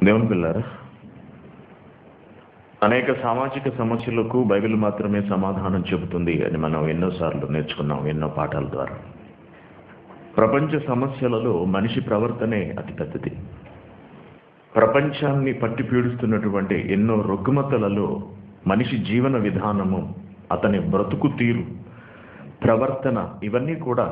దేవుని పిల్లారా అనేక సామాజిక సమస్యలకు బైబిల్ మాత్రమే సమాధానం చెబుతుంది అని మనం ఎన్నోసార్లు నేర్చుకున్నాం ఎన్నో పాఠాల ద్వారా ప్రపంచ సమస్యలలో మనిషి ప్రవర్తనే అతి పెద్దది ప్రపంచాన్ని పట్టి పీడిస్తున్నటువంటి ఎన్నో రుగ్మతలలో మనిషి జీవన విధానము అతని బ్రతుకు తీరు ప్రవర్తన ఇవన్నీ కూడా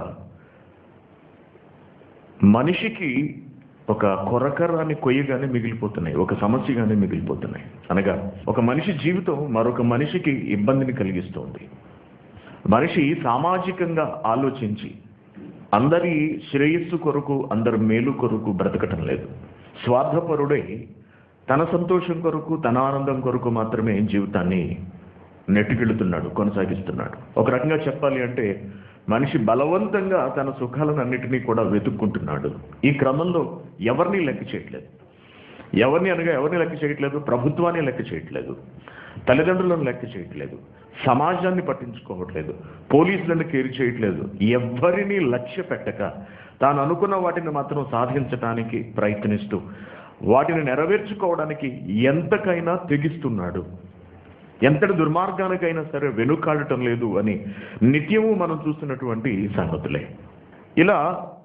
మనిషికి ఒక కొరకరాని కొయ్యగానే మిగిలిపోతున్నాయి ఒక సమస్యగానే మిగిలిపోతున్నాయి అనగా ఒక మనిషి జీవితం మరొక మనిషికి ఇబ్బందిని కలిగిస్తుంది మనిషి సామాజికంగా ఆలోచించి అందరి శ్రేయస్సు కొరకు అందరి మేలు కొరకు బ్రతకటం లేదు స్వార్థపరుడై తన సంతోషం కొరకు తన ఆనందం కొరకు మాత్రమే జీవితాన్ని నెట్టుకెళ్తున్నాడు కొనసాగిస్తున్నాడు ఒక రకంగా చెప్పాలి అంటే మనిషి బలవంతంగా తన సుఖాలను అన్నిటినీ కూడా వెతుక్కుంటున్నాడు ఈ క్రమంలో ఎవరిని లెక్క చేయట్లేదు ఎవరిని అనగా ఎవరిని లెక్క చేయట్లేదు ప్రభుత్వాన్ని లెక్క చేయట్లేదు తల్లిదండ్రులను లెక్క చేయట్లేదు సమాజాన్ని పట్టించుకోవట్లేదు పోలీసులను కేర్ చేయట్లేదు ఎవరిని లక్ష్య పెట్టక తాను అనుకున్న వాటిని మాత్రం సాధించటానికి ప్రయత్నిస్తూ వాటిని నెరవేర్చుకోవడానికి ఎంతకైనా తెగిస్తున్నాడు ఎంతటి దుర్మార్గానికైనా సరే వెనుకాడటం లేదు అని నిత్యము మనం చూస్తున్నటువంటి సంగతులే ఇలా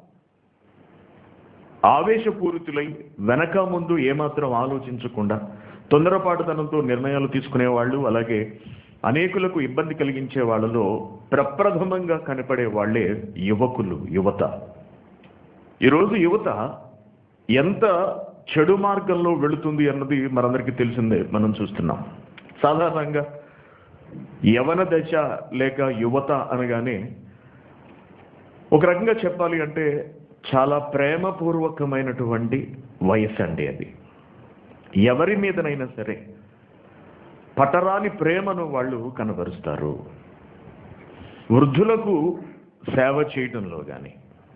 ఆవేశపూరితులై వెనక ముందు ఏమాత్రం ఆలోచించకుండా తొందరపాటుతనంతో నిర్ణయాలు తీసుకునే వాళ్ళు అలాగే అనేకులకు ఇబ్బంది కలిగించే వాళ్ళలో ప్రప్రథమంగా కనపడే వాళ్ళే యువకులు యువత ఈరోజు యువత ఎంత చెడు మార్గంలో వెళుతుంది అన్నది మనందరికీ తెలిసిందే మనం చూస్తున్నాం సాధారణంగా యవన దశ లేక యువత అనగానే ఒక రకంగా చెప్పాలి అంటే చాలా ప్రేమపూర్వకమైనటువంటి వయసు అండి అది ఎవరి మీదనైనా సరే పటరాని ప్రేమను వాళ్ళు కనబరుస్తారు వృద్ధులకు సేవ చేయడంలో కానీ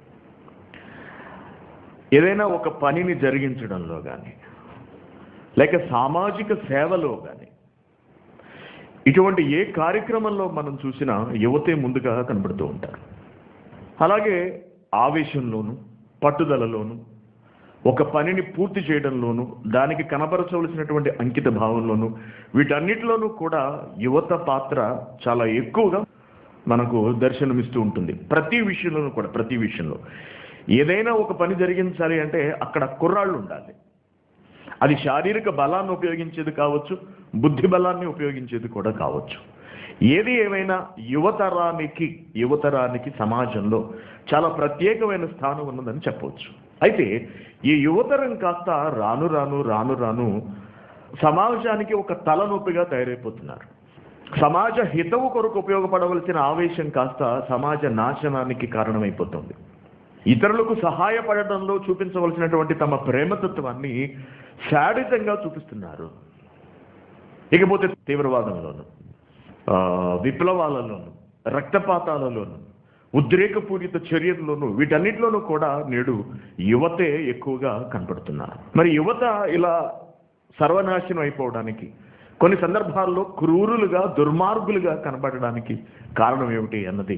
ఏదైనా ఒక పనిని జరిగించడంలో కానీ లేక సామాజిక సేవలో కానీ ఇటువంటి ఏ కార్యక్రమంలో మనం చూసినా యువతే ముందుగా కనబడుతూ ఉంటారు అలాగే ఆవేశంలోను పట్టుదలలోను ఒక పనిని పూర్తి చేయడంలోను దానికి కనబరచవలసినటువంటి అంకిత భావంలోను వీటన్నిటిలోనూ కూడా యువత పాత్ర చాలా ఎక్కువగా మనకు దర్శనమిస్తూ ఉంటుంది ప్రతి విషయంలోనూ కూడా ప్రతి విషయంలో ఏదైనా ఒక పని జరిగించాలి అంటే అక్కడ కుర్రాళ్ళు ఉండాలి అది శారీరక బలాన్ని ఉపయోగించేది కావచ్చు బుద్ధి బలాన్ని ఉపయోగించేది కూడా కావచ్చు ఏది ఏమైనా యువతరానికి యువతరానికి సమాజంలో చాలా ప్రత్యేకమైన స్థానం ఉన్నదని చెప్పవచ్చు అయితే ఈ యువతరం కాస్త రాను రాను రాను రాను సమాజానికి ఒక తలనొప్పిగా తయారైపోతున్నారు సమాజ హితవు కొరకు ఉపయోగపడవలసిన ఆవేశం కాస్త సమాజ నాశనానికి కారణమైపోతుంది ఇతరులకు సహాయపడడంలో చూపించవలసినటువంటి తమ ప్రేమతత్వాన్ని శాడితంగా చూపిస్తున్నారు ఇకపోతే తీవ్రవాదంలోను ఆ, విప్లవాలలోను రక్తపాతాలలోను ఉద్రేకపూరిత చర్యల్లోనూ వీటన్నిటిలోనూ కూడా నేడు యువతే ఎక్కువగా కనపడుతున్నారు మరి యువత ఇలా సర్వనాశనం అయిపోవడానికి కొన్ని సందర్భాల్లో క్రూరులుగా దుర్మార్గులుగా కనబడడానికి కారణం ఏమిటి అన్నది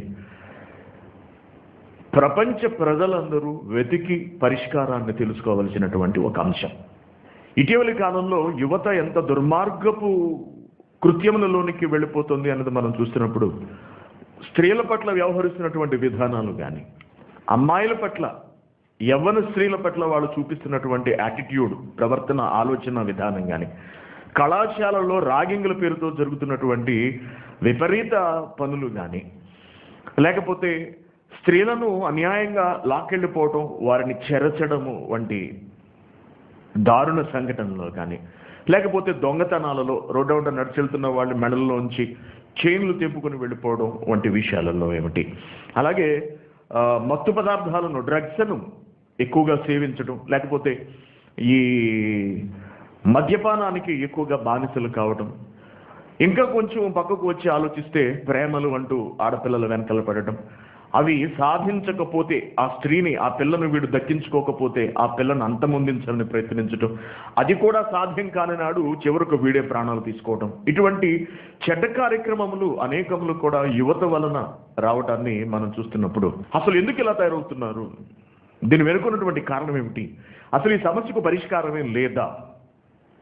ప్రపంచ ప్రజలందరూ వెతికి పరిష్కారాన్ని తెలుసుకోవలసినటువంటి ఒక అంశం ఇటీవలి కాలంలో యువత ఎంత దుర్మార్గపు కృత్యములలోనికి వెళ్ళిపోతుంది అన్నది మనం చూస్తున్నప్పుడు స్త్రీల పట్ల వ్యవహరిస్తున్నటువంటి విధానాలు కానీ అమ్మాయిల పట్ల యవ్వన స్త్రీల పట్ల వాళ్ళు చూపిస్తున్నటువంటి యాటిట్యూడ్ ప్రవర్తన ఆలోచన విధానం కానీ కళాశాలల్లో రాగింగుల పేరుతో జరుగుతున్నటువంటి విపరీత పనులు కానీ లేకపోతే స్త్రీలను అన్యాయంగా లాక్కెళ్ళిపోవటం వారిని చెరచడము వంటి దారుణ సంఘటనలో కానీ లేకపోతే దొంగతనాలలో రోడ్డు నడిచెళ్తున్న వాళ్ళ మెడల్లోంచి చైన్లు తెంపుకొని వెళ్ళిపోవడం వంటి విషయాలలో ఏమిటి అలాగే ఆ, మత్తు పదార్థాలను డ్రగ్స్ను ఎక్కువగా సేవించడం లేకపోతే ఈ మద్యపానానికి ఎక్కువగా బానిసలు కావడం ఇంకా కొంచెం పక్కకు వచ్చి ఆలోచిస్తే ప్రేమలు అంటూ ఆడపిల్లల వెనకాల పడటం అవి సాధించకపోతే ఆ స్త్రీని ఆ పిల్లను వీడు దక్కించుకోకపోతే ఆ పిల్లను అంతమొందించాలని ప్రయత్నించడం అది కూడా సాధ్యం కాని నాడు చివరకు వీడే ప్రాణాలు తీసుకోవడం ఇటువంటి చెడ్డ కార్యక్రమములు అనేకములు కూడా యువత వలన రావటాన్ని మనం చూస్తున్నప్పుడు అసలు ఎందుకు ఇలా తయారవుతున్నారు దీని వెనుకున్నటువంటి కారణం ఏమిటి అసలు ఈ సమస్యకు పరిష్కారమే లేదా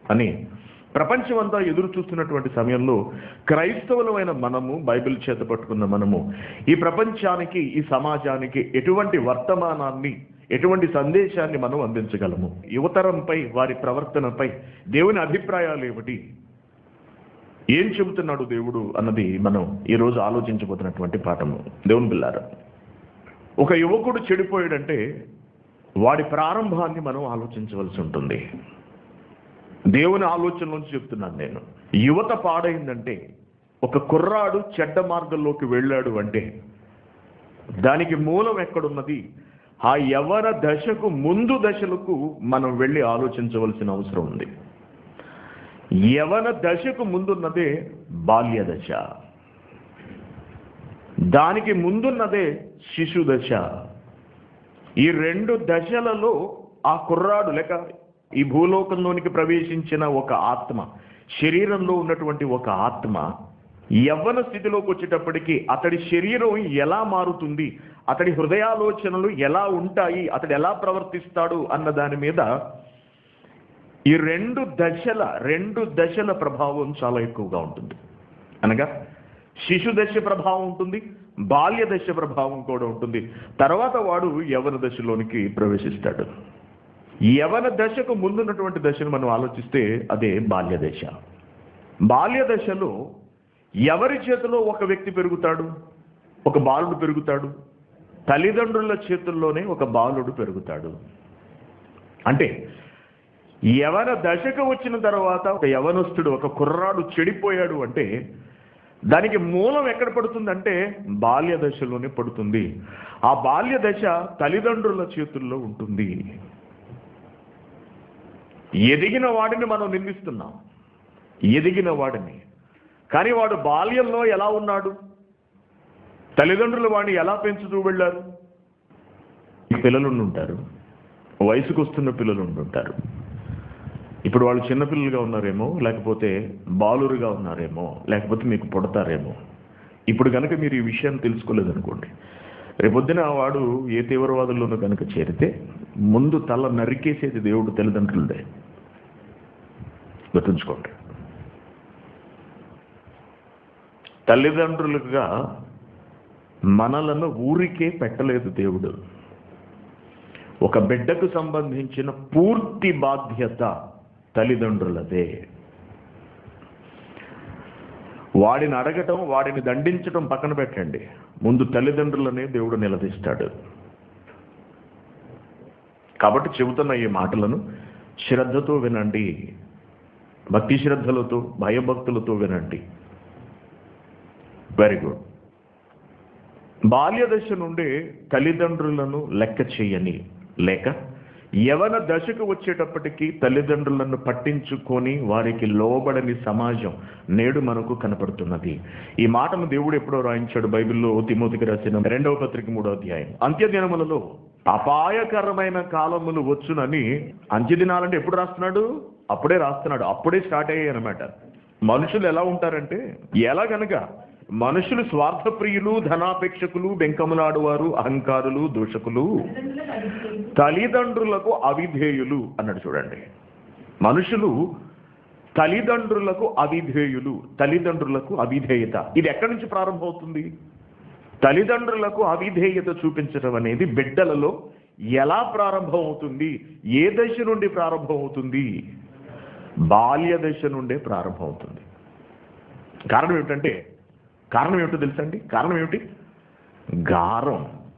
అని ప్రపంచమంతా ఎదురు చూస్తున్నటువంటి సమయంలో క్రైస్తవులమైన మనము బైబిల్ చేత పట్టుకున్న మనము ఈ ప్రపంచానికి ఈ సమాజానికి ఎటువంటి వర్తమానాన్ని ఎటువంటి సందేశాన్ని మనం అందించగలము యువతరంపై వారి ప్రవర్తనపై దేవుని అభిప్రాయాలు ఏమిటి ఏం చెబుతున్నాడు దేవుడు అన్నది మనం ఈరోజు ఆలోచించబోతున్నటువంటి పాఠము దేవుని పిల్లారు ఒక యువకుడు చెడిపోయాడంటే వాడి ప్రారంభాన్ని మనం ఆలోచించవలసి ఉంటుంది దేవుని ఆలోచన నుంచి చెప్తున్నాను నేను యువత పాడైందంటే ఒక కుర్రాడు చెడ్డ మార్గంలోకి వెళ్ళాడు అంటే దానికి మూలం ఎక్కడున్నది ఆ యవన దశకు ముందు దశలకు మనం వెళ్ళి ఆలోచించవలసిన అవసరం ఉంది యవన దశకు ముందున్నదే బాల్య దశ దానికి ముందున్నదే శిశు దశ ఈ రెండు దశలలో ఆ కుర్రాడు లేక ఈ భూలోకంలోనికి ప్రవేశించిన ఒక ఆత్మ శరీరంలో ఉన్నటువంటి ఒక ఆత్మ యవ్వన స్థితిలోకి వచ్చేటప్పటికి అతడి శరీరం ఎలా మారుతుంది అతడి హృదయాలోచనలు ఎలా ఉంటాయి అతడు ఎలా ప్రవర్తిస్తాడు అన్న దాని మీద ఈ రెండు దశల రెండు దశల ప్రభావం చాలా ఎక్కువగా ఉంటుంది అనగా శిశు దశ ప్రభావం ఉంటుంది బాల్య దశ ప్రభావం కూడా ఉంటుంది తర్వాత వాడు యవన దశలోనికి ప్రవేశిస్తాడు యవన దశకు ముందున్నటువంటి దశను మనం ఆలోచిస్తే అదే బాల్య దశ బాల్య దశలో ఎవరి చేతిలో ఒక వ్యక్తి పెరుగుతాడు ఒక బాలుడు పెరుగుతాడు తల్లిదండ్రుల చేతుల్లోనే ఒక బాలుడు పెరుగుతాడు అంటే యవన దశకు వచ్చిన తర్వాత ఒక యవనస్తుడు ఒక కుర్రాడు చెడిపోయాడు అంటే దానికి మూలం ఎక్కడ పడుతుందంటే బాల్య దశలోనే పడుతుంది ఆ బాల్య దశ తల్లిదండ్రుల చేతుల్లో ఉంటుంది ఎదిగిన వాడిని మనం నిందిస్తున్నాం ఎదిగిన వాడిని కానీ వాడు బాల్యంలో ఎలా ఉన్నాడు తల్లిదండ్రులు వాడిని ఎలా పెంచుతూ వెళ్ళారు పిల్లలు ఉంటారు వయసుకు వస్తున్న పిల్లలు ఉంటుంటారు ఇప్పుడు వాళ్ళు చిన్నపిల్లలుగా ఉన్నారేమో లేకపోతే బాలురుగా ఉన్నారేమో లేకపోతే మీకు పుడతారేమో ఇప్పుడు కనుక మీరు ఈ విషయాన్ని తెలుసుకోలేదనుకోండి రేపొద్దున వాడు ఏ తీవ్రవాదుల్లోనూ కనుక చేరితే ముందు తల నరికేసేది దేవుడు తల్లిదండ్రులదే గుర్తుంచుకోండి తల్లిదండ్రులుగా మనలను ఊరికే పెట్టలేదు దేవుడు ఒక బిడ్డకు సంబంధించిన పూర్తి బాధ్యత తల్లిదండ్రులదే వాడిని అడగటం వాడిని దండించటం పక్కన పెట్టండి ముందు తల్లిదండ్రులనే దేవుడు నిలదీస్తాడు కాబట్టి చెబుతున్న ఈ మాటలను శ్రద్ధతో వినండి భక్తి శ్రద్ధలతో భయభక్తులతో వినండి వెరీ గుడ్ బాల్య దశ నుండి తల్లిదండ్రులను లెక్క చేయని లేక యవన దశకు వచ్చేటప్పటికి తల్లిదండ్రులను పట్టించుకొని వారికి లోబడని సమాజం నేడు మనకు కనపడుతున్నది ఈ మాటను దేవుడు ఎప్పుడో రాయించాడు బైబిల్లో తిమోతికి రాసిన రెండవ పత్రిక మూడో అధ్యాయం అంత్య దినములలో అపాయకరమైన కాలములు వచ్చునని అంత్య దినాలంటే ఎప్పుడు రాస్తున్నాడు అప్పుడే రాస్తున్నాడు అప్పుడే స్టార్ట్ అయ్యాయి అనమాట మనుషులు ఎలా ఉంటారంటే ఎలా గనక మనుషులు స్వార్థప్రియులు ధనాపేక్షకులు బెంకములాడువారు అహంకారులు దూషకులు తల్లిదండ్రులకు అవిధేయులు అన్నాడు చూడండి మనుషులు తల్లిదండ్రులకు అవిధేయులు తల్లిదండ్రులకు అవిధేయత ఇది ఎక్కడి నుంచి ప్రారంభమవుతుంది తల్లిదండ్రులకు అవిధేయత చూపించడం అనేది బిడ్డలలో ఎలా ప్రారంభమవుతుంది ఏ దశ నుండి ప్రారంభమవుతుంది బాల్య దశ నుండే ప్రారంభమవుతుంది కారణం ఏమిటంటే కారణం ఏమిటో తెలుసండి కారణం ఏమిటి గారం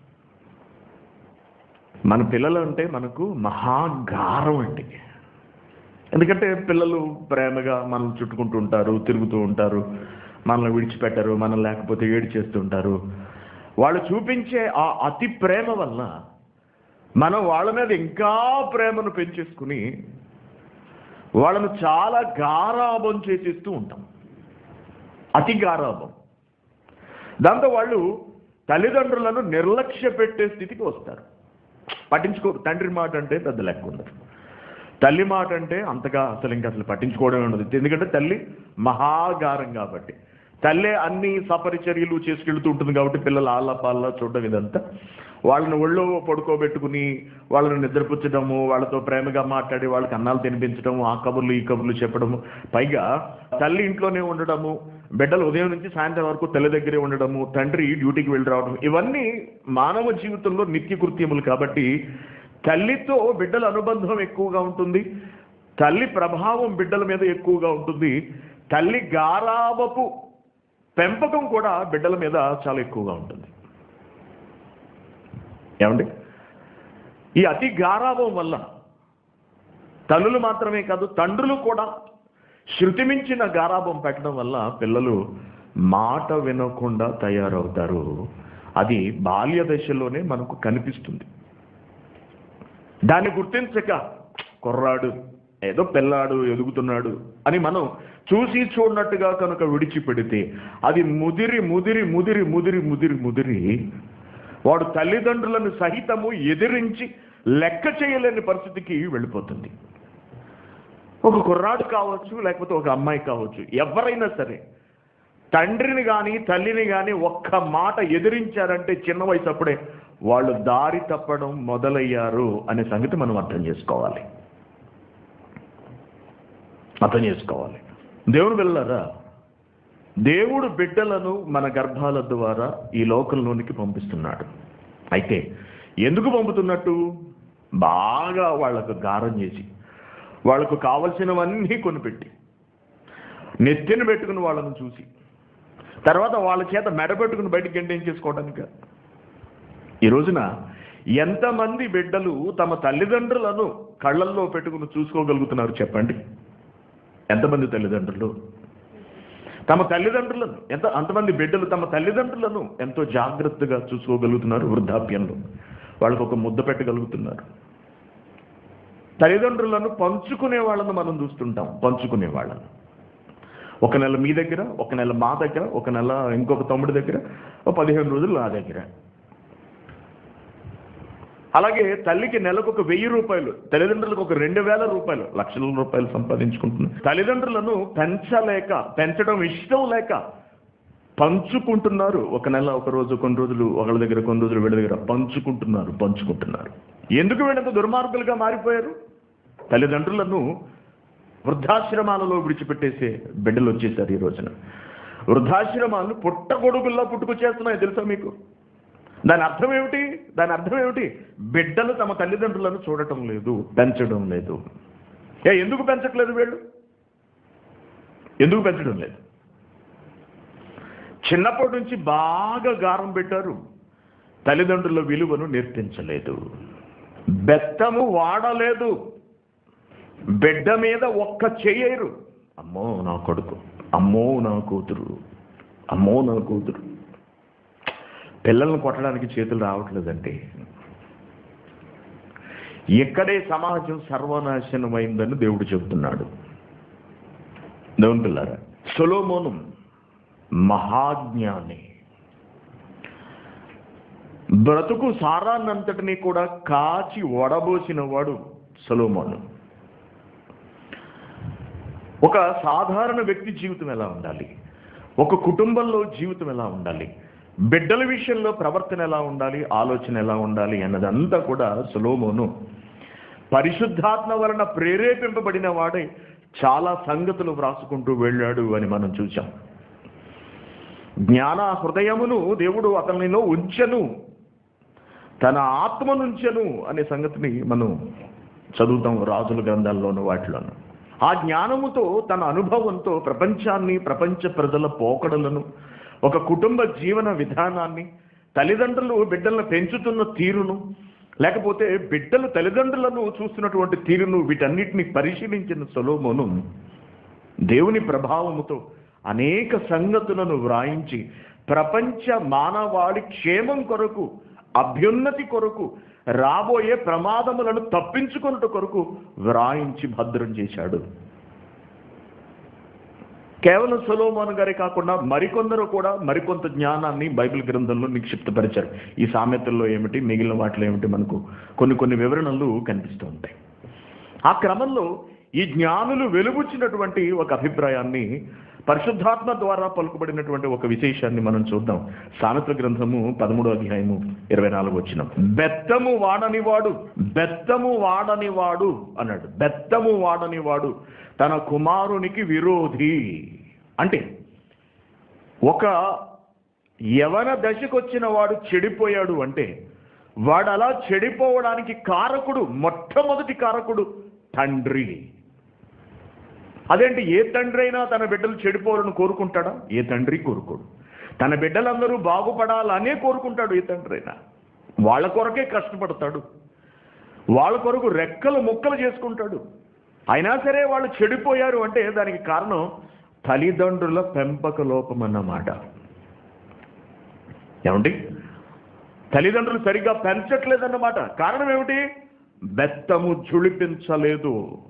మన పిల్లలు అంటే మనకు మహాగారం అండి ఎందుకంటే పిల్లలు ప్రేమగా మనం చుట్టుకుంటూ ఉంటారు తిరుగుతూ ఉంటారు మనల్ని విడిచిపెట్టరు మనం లేకపోతే ఏడు చేస్తుంటారు వాళ్ళు చూపించే ఆ అతి ప్రేమ వల్ల మనం వాళ్ళ మీద ఇంకా ప్రేమను పెంచేసుకుని వాళ్ళను చాలా గారాబం చేసేస్తూ ఉంటాం అతి గారాబం దాంతో వాళ్ళు తల్లిదండ్రులను నిర్లక్ష్య పెట్టే స్థితికి వస్తారు పట్టించుకోరు తండ్రి మాట అంటే పెద్ద లెక్క ఉండదు తల్లి మాట అంటే అంతగా అసలు ఇంకా అసలు పట్టించుకోవడమే ఉండదు ఎందుకంటే తల్లి మహాగారం కాబట్టి తల్లే అన్ని సపరిచర్యలు చేసుకెళ్తూ ఉంటుంది కాబట్టి పిల్లలు ఆళ్ళ పాళ్ళ చూడడం ఇదంతా వాళ్ళని ఒళ్ళో పడుకోబెట్టుకుని వాళ్ళని నిద్రపుచ్చడము వాళ్ళతో ప్రేమగా మాట్లాడి వాళ్ళకి అన్నాలు తినిపించడము ఆ కబుర్లు ఈ కబుర్లు చెప్పడము పైగా తల్లి ఇంట్లోనే ఉండడము బిడ్డలు ఉదయం నుంచి సాయంత్రం వరకు తల్లి దగ్గరే ఉండడము తండ్రి డ్యూటీకి వెళ్ళి రావడం ఇవన్నీ మానవ జీవితంలో నిత్య కృత్యములు కాబట్టి తల్లితో బిడ్డల అనుబంధం ఎక్కువగా ఉంటుంది తల్లి ప్రభావం బిడ్డల మీద ఎక్కువగా ఉంటుంది తల్లి గారాబపు పెంపకం కూడా బిడ్డల మీద చాలా ఎక్కువగా ఉంటుంది ఏమండి ఈ అతి గారాభం వల్ల తల్లులు మాత్రమే కాదు తండ్రులు కూడా శృతిమించిన గారాభం పెట్టడం వల్ల పిల్లలు మాట వినకుండా తయారవుతారు అది బాల్య దశలోనే మనకు కనిపిస్తుంది దాన్ని గుర్తించక కుర్రాడు ఏదో పిల్లాడు ఎదుగుతున్నాడు అని మనం చూసి చూడనట్టుగా కనుక విడిచిపెడితే అది ముదిరి ముదిరి ముదిరి ముదిరి ముదిరి ముదిరి వాడు తల్లిదండ్రులను సహితము ఎదిరించి లెక్క చేయలేని పరిస్థితికి వెళ్ళిపోతుంది ఒక కుర్రాడు కావచ్చు లేకపోతే ఒక అమ్మాయి కావచ్చు ఎవరైనా సరే తండ్రిని కానీ తల్లిని కానీ ఒక్క మాట ఎదిరించారంటే చిన్న వయసు అప్పుడే వాళ్ళు దారి తప్పడం మొదలయ్యారు అనే సంగతి మనం అర్థం చేసుకోవాలి అర్థం చేసుకోవాలి దేవుడు వెళ్ళారా దేవుడు బిడ్డలను మన గర్భాల ద్వారా ఈ లోకంలోనికి పంపిస్తున్నాడు అయితే ఎందుకు పంపుతున్నట్టు బాగా వాళ్ళకు గారం చేసి వాళ్ళకు కావలసినవన్నీ కొనిపెట్టి నెత్తిన పెట్టుకుని వాళ్ళను చూసి తర్వాత వాళ్ళ చేత మెడబెట్టుకుని బయటికి గంటేం ఈ రోజున ఎంతమంది బిడ్డలు తమ తల్లిదండ్రులను కళ్ళల్లో పెట్టుకుని చూసుకోగలుగుతున్నారు చెప్పండి ఎంతమంది తల్లిదండ్రులు తమ తల్లిదండ్రులను ఎంత అంతమంది బిడ్డలు తమ తల్లిదండ్రులను ఎంతో జాగ్రత్తగా చూసుకోగలుగుతున్నారు వృద్ధాప్యంలో వాళ్ళకు ఒక ముద్ద పెట్టగలుగుతున్నారు తల్లిదండ్రులను పంచుకునే వాళ్ళను మనం చూస్తుంటాం పంచుకునే వాళ్ళను ఒక నెల మీ దగ్గర ఒక నెల మా దగ్గర ఒక నెల ఇంకొక తమ్ముడి దగ్గర ఒక పదిహేను రోజులు నా దగ్గర అలాగే తల్లికి నెలకు ఒక వెయ్యి రూపాయలు తల్లిదండ్రులకు ఒక రెండు వేల రూపాయలు లక్షల రూపాయలు సంపాదించుకుంటున్నారు తల్లిదండ్రులను పెంచలేక పెంచడం ఇష్టం లేక పంచుకుంటున్నారు ఒక నెల ఒక రోజు కొన్ని రోజులు ఒకళ్ళ దగ్గర కొన్ని రోజులు వీళ్ళ దగ్గర పంచుకుంటున్నారు పంచుకుంటున్నారు ఎందుకు వీళ్ళంత దుర్మార్గులుగా మారిపోయారు తల్లిదండ్రులను వృద్ధాశ్రమాలలో విడిచిపెట్టేసే బిడ్డలు వచ్చేసారు ఈ రోజున వృద్ధాశ్రమాలు పుట్టగొడుగుల్లో పుట్టుకొచ్చేస్తున్నాయి తెలుసా మీకు దాని అర్థం ఏమిటి దాని అర్థం ఏమిటి బిడ్డలు తమ తల్లిదండ్రులను చూడటం లేదు పెంచడం లేదు ఏ ఎందుకు పెంచట్లేదు వీళ్ళు ఎందుకు పెంచడం లేదు చిన్నప్పటి నుంచి బాగా గారం పెట్టారు తల్లిదండ్రుల విలువను నేర్పించలేదు బెత్తము వాడలేదు బిడ్డ మీద ఒక్క చెయ్యరు అమ్మో నా కొడుకు అమ్మో నా కూతురు అమ్మో నా కూతురు పిల్లల్ని కొట్టడానికి చేతులు రావట్లేదండి ఇక్కడే సమాజం సర్వనాశనమైందని దేవుడు చెబుతున్నాడు దేవుని పిల్లారా సొలోమోను మహాజ్ఞాని బ్రతుకు సారాన్నంతటినీ కూడా కాచి వడబోసిన వాడు సొలోమోను ఒక సాధారణ వ్యక్తి జీవితం ఎలా ఉండాలి ఒక కుటుంబంలో జీవితం ఎలా ఉండాలి బిడ్డల విషయంలో ప్రవర్తన ఎలా ఉండాలి ఆలోచన ఎలా ఉండాలి అన్నదంతా కూడా సులోమోను పరిశుద్ధాత్మ వలన ప్రేరేపింపబడిన వాడే చాలా సంగతులు వ్రాసుకుంటూ వెళ్ళాడు అని మనం చూసాం జ్ఞాన హృదయమును దేవుడు అతనిలో ఉంచెను తన ఆత్మ నుంచెను అనే సంగతిని మనం చదువుతాం రాజుల గ్రంథాల్లోను వాటిలోను ఆ జ్ఞానముతో తన అనుభవంతో ప్రపంచాన్ని ప్రపంచ ప్రజల పోకడలను ఒక కుటుంబ జీవన విధానాన్ని తల్లిదండ్రులు బిడ్డలను పెంచుతున్న తీరును లేకపోతే బిడ్డలు తల్లిదండ్రులను చూస్తున్నటువంటి తీరును వీటన్నిటిని పరిశీలించిన సొలోమోను దేవుని ప్రభావముతో అనేక సంగతులను వ్రాయించి ప్రపంచ మానవాళి క్షేమం కొరకు అభ్యున్నతి కొరకు రాబోయే ప్రమాదములను తప్పించుకొనుట కొరకు వ్రాయించి భద్రం చేశాడు కేవలం సొలోమోన్ గారే కాకుండా మరికొందరు కూడా మరికొంత జ్ఞానాన్ని బైబిల్ గ్రంథంలో నిక్షిప్తపరిచారు ఈ సామెతల్లో ఏమిటి మిగిలిన వాటిలో ఏమిటి మనకు కొన్ని కొన్ని వివరణలు కనిపిస్తూ ఉంటాయి ఆ క్రమంలో ఈ జ్ఞానులు వెలుగుచ్చినటువంటి ఒక అభిప్రాయాన్ని పరిశుద్ధాత్మ ద్వారా పలుకుబడినటువంటి ఒక విశేషాన్ని మనం చూద్దాం సామెత్ర గ్రంథము పదమూడో అధ్యాయము ఇరవై నాలుగు వచ్చిన బెత్తము వాడని వాడు బెత్తము వాడని వాడు అన్నాడు బెత్తము వాడని వాడు తన కుమారునికి విరోధి అంటే ఒక యవన దశకొచ్చిన వాడు చెడిపోయాడు అంటే వాడు అలా చెడిపోవడానికి కారకుడు మొట్టమొదటి కారకుడు తండ్రి అదేంటి ఏ తండ్రి అయినా తన బిడ్డలు చెడిపోవాలని కోరుకుంటాడా ఏ తండ్రి కోరుకోడు తన బిడ్డలందరూ బాగుపడాలనే కోరుకుంటాడు ఏ తండ్రి అయినా వాళ్ళ కొరకే కష్టపడతాడు వాళ్ళ కొరకు రెక్కలు ముక్కలు చేసుకుంటాడు అయినా సరే వాళ్ళు చెడిపోయారు అంటే దానికి కారణం తల్లిదండ్రుల పెంపక లోపం అన్నమాట ఏమండి తల్లిదండ్రులు సరిగ్గా పెంచట్లేదన్నమాట కారణం ఏమిటి బెత్తము జుళిపించలేదు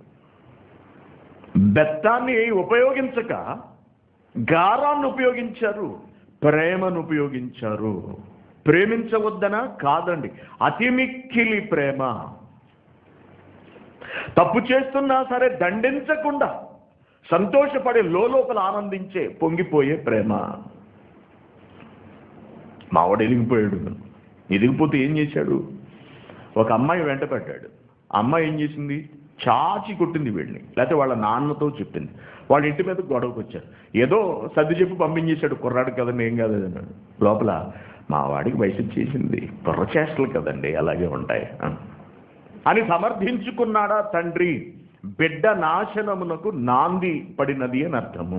బెత్తాన్ని ఉపయోగించక గారాన్ని ఉపయోగించారు ప్రేమను ఉపయోగించారు ప్రేమించవద్దనా కాదండి అతి మిక్కిలి ప్రేమ తప్పు చేస్తున్నా సరే దండించకుండా సంతోషపడే లోపల ఆనందించే పొంగిపోయే ప్రేమ మావాడు ఎదిగిపోయాడు ఎదిగిపోతే ఏం చేశాడు ఒక అమ్మాయి వెంట పెట్టాడు అమ్మాయి ఏం చేసింది చాచి కొట్టింది వీడిని లేకపోతే వాళ్ళ నాన్నతో చెప్పింది వాళ్ళ ఇంటి మీద గొడవకు వచ్చారు ఏదో సర్ది చెప్పి పంపించేశాడు కుర్రాడు కదండి ఏం కాదు అన్నాడు లోపల మా వాడికి వయసు చేసింది కుర్ర చేష్టలు కదండి అలాగే ఉంటాయి అని. అని సమర్థించుకున్నాడా తండ్రి బిడ్డ నాశనమునకు నాంది పడినది అని అర్థము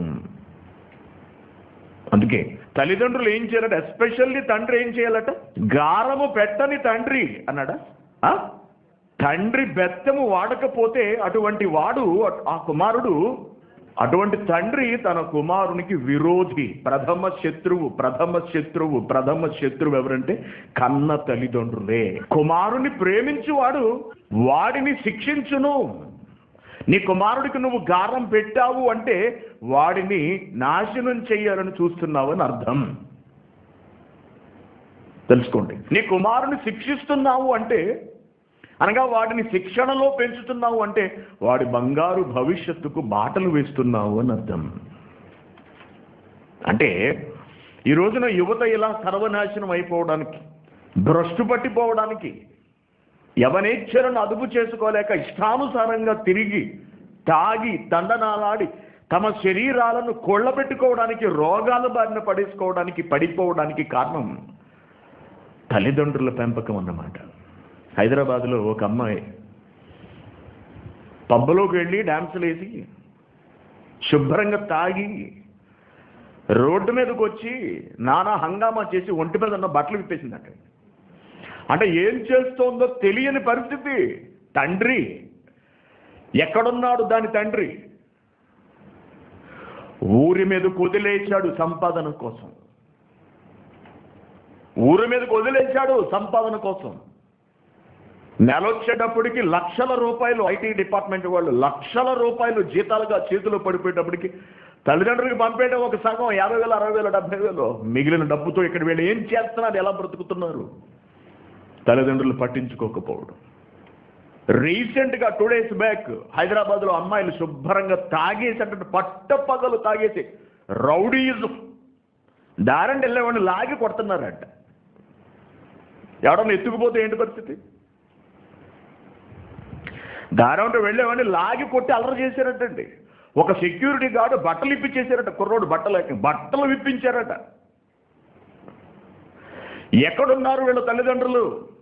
అందుకే తల్లిదండ్రులు ఏం చేయాలట ఎస్పెషల్లీ తండ్రి ఏం చేయాలట గారము పెట్టని తండ్రి అన్నాడా ఆ? తండ్రి బెత్తము వాడకపోతే అటువంటి వాడు ఆ కుమారుడు అటువంటి తండ్రి తన కుమారునికి విరోధి ప్రథమ శత్రువు ప్రథమ శత్రువు ప్రథమ శత్రువు ఎవరంటే కన్న తల్లిదండ్రులే కుమారుని ప్రేమించువాడు వాడిని శిక్షించును నీ కుమారుడికి నువ్వు గారం పెట్టావు అంటే వాడిని నాశనం చెయ్యాలని చూస్తున్నావు అని అర్థం తెలుసుకోండి నీ కుమారుని శిక్షిస్తున్నావు అంటే అనగా వాడిని శిక్షణలో పెంచుతున్నావు అంటే వాడి బంగారు భవిష్యత్తుకు బాటలు వేస్తున్నావు అని అర్థం అంటే ఈ రోజున యువత ఇలా సర్వనాశనం అయిపోవడానికి భ్రష్టు పట్టిపోవడానికి యవనేచ్ఛరను అదుపు చేసుకోలేక ఇష్టానుసారంగా తిరిగి తాగి తండనాలాడి తమ శరీరాలను కొళ్ళబెట్టుకోవడానికి రోగాల బారిన పడేసుకోవడానికి పడిపోవడానికి కారణం తల్లిదండ్రుల పెంపకం అన్నమాట హైదరాబాద్లో ఒక అమ్మాయి పబ్బలోకి వెళ్ళి డ్యాన్సులు వేసి శుభ్రంగా తాగి రోడ్డు మీదకి వచ్చి నానా హంగామా చేసి ఒంటి మీద ఉన్న బట్టలు విప్పేసిందట అంటే ఏం చేస్తోందో తెలియని పరిస్థితి తండ్రి ఎక్కడున్నాడు దాని తండ్రి ఊరి మీద వదిలేశాడు సంపాదన కోసం ఊరి మీదకి వదిలేశాడు సంపాదన కోసం నెల వచ్చేటప్పటికి లక్షల రూపాయలు ఐటీ డిపార్ట్మెంట్ వాళ్ళు లక్షల రూపాయలు జీతాలుగా చేతిలో పడిపోయేటప్పటికి తల్లిదండ్రులకి పంపేయడం ఒక సగం యాభై వేలు అరవై వేలు డెబ్బై వేలు మిగిలిన డబ్బుతో ఇక్కడ వీళ్ళు ఏం చేస్తున్నారు ఎలా బ్రతుకుతున్నారు తల్లిదండ్రులు పట్టించుకోకపోవడం రీసెంట్గా టూ డేస్ బ్యాక్ హైదరాబాద్లో అమ్మాయిలు శుభ్రంగా తాగేసి అంటే పట్ట పగలు తాగేసి రౌడీయిజం దారండి వెళ్ళేవాడిని లాగి కొడుతున్నారంట ఎవడన్నా ఎత్తుకుపోతే ఏంటి పరిస్థితి దారంటే వెళ్ళేవాడిని లాగి కొట్టి అల్లరి చేశారటండి ఒక సెక్యూరిటీ గార్డు బట్టలు ఇప్పించేశారట కుర్రోడు బట్టలు బట్టలు విప్పించారట ఎక్కడున్నారు వీళ్ళ తల్లిదండ్రులు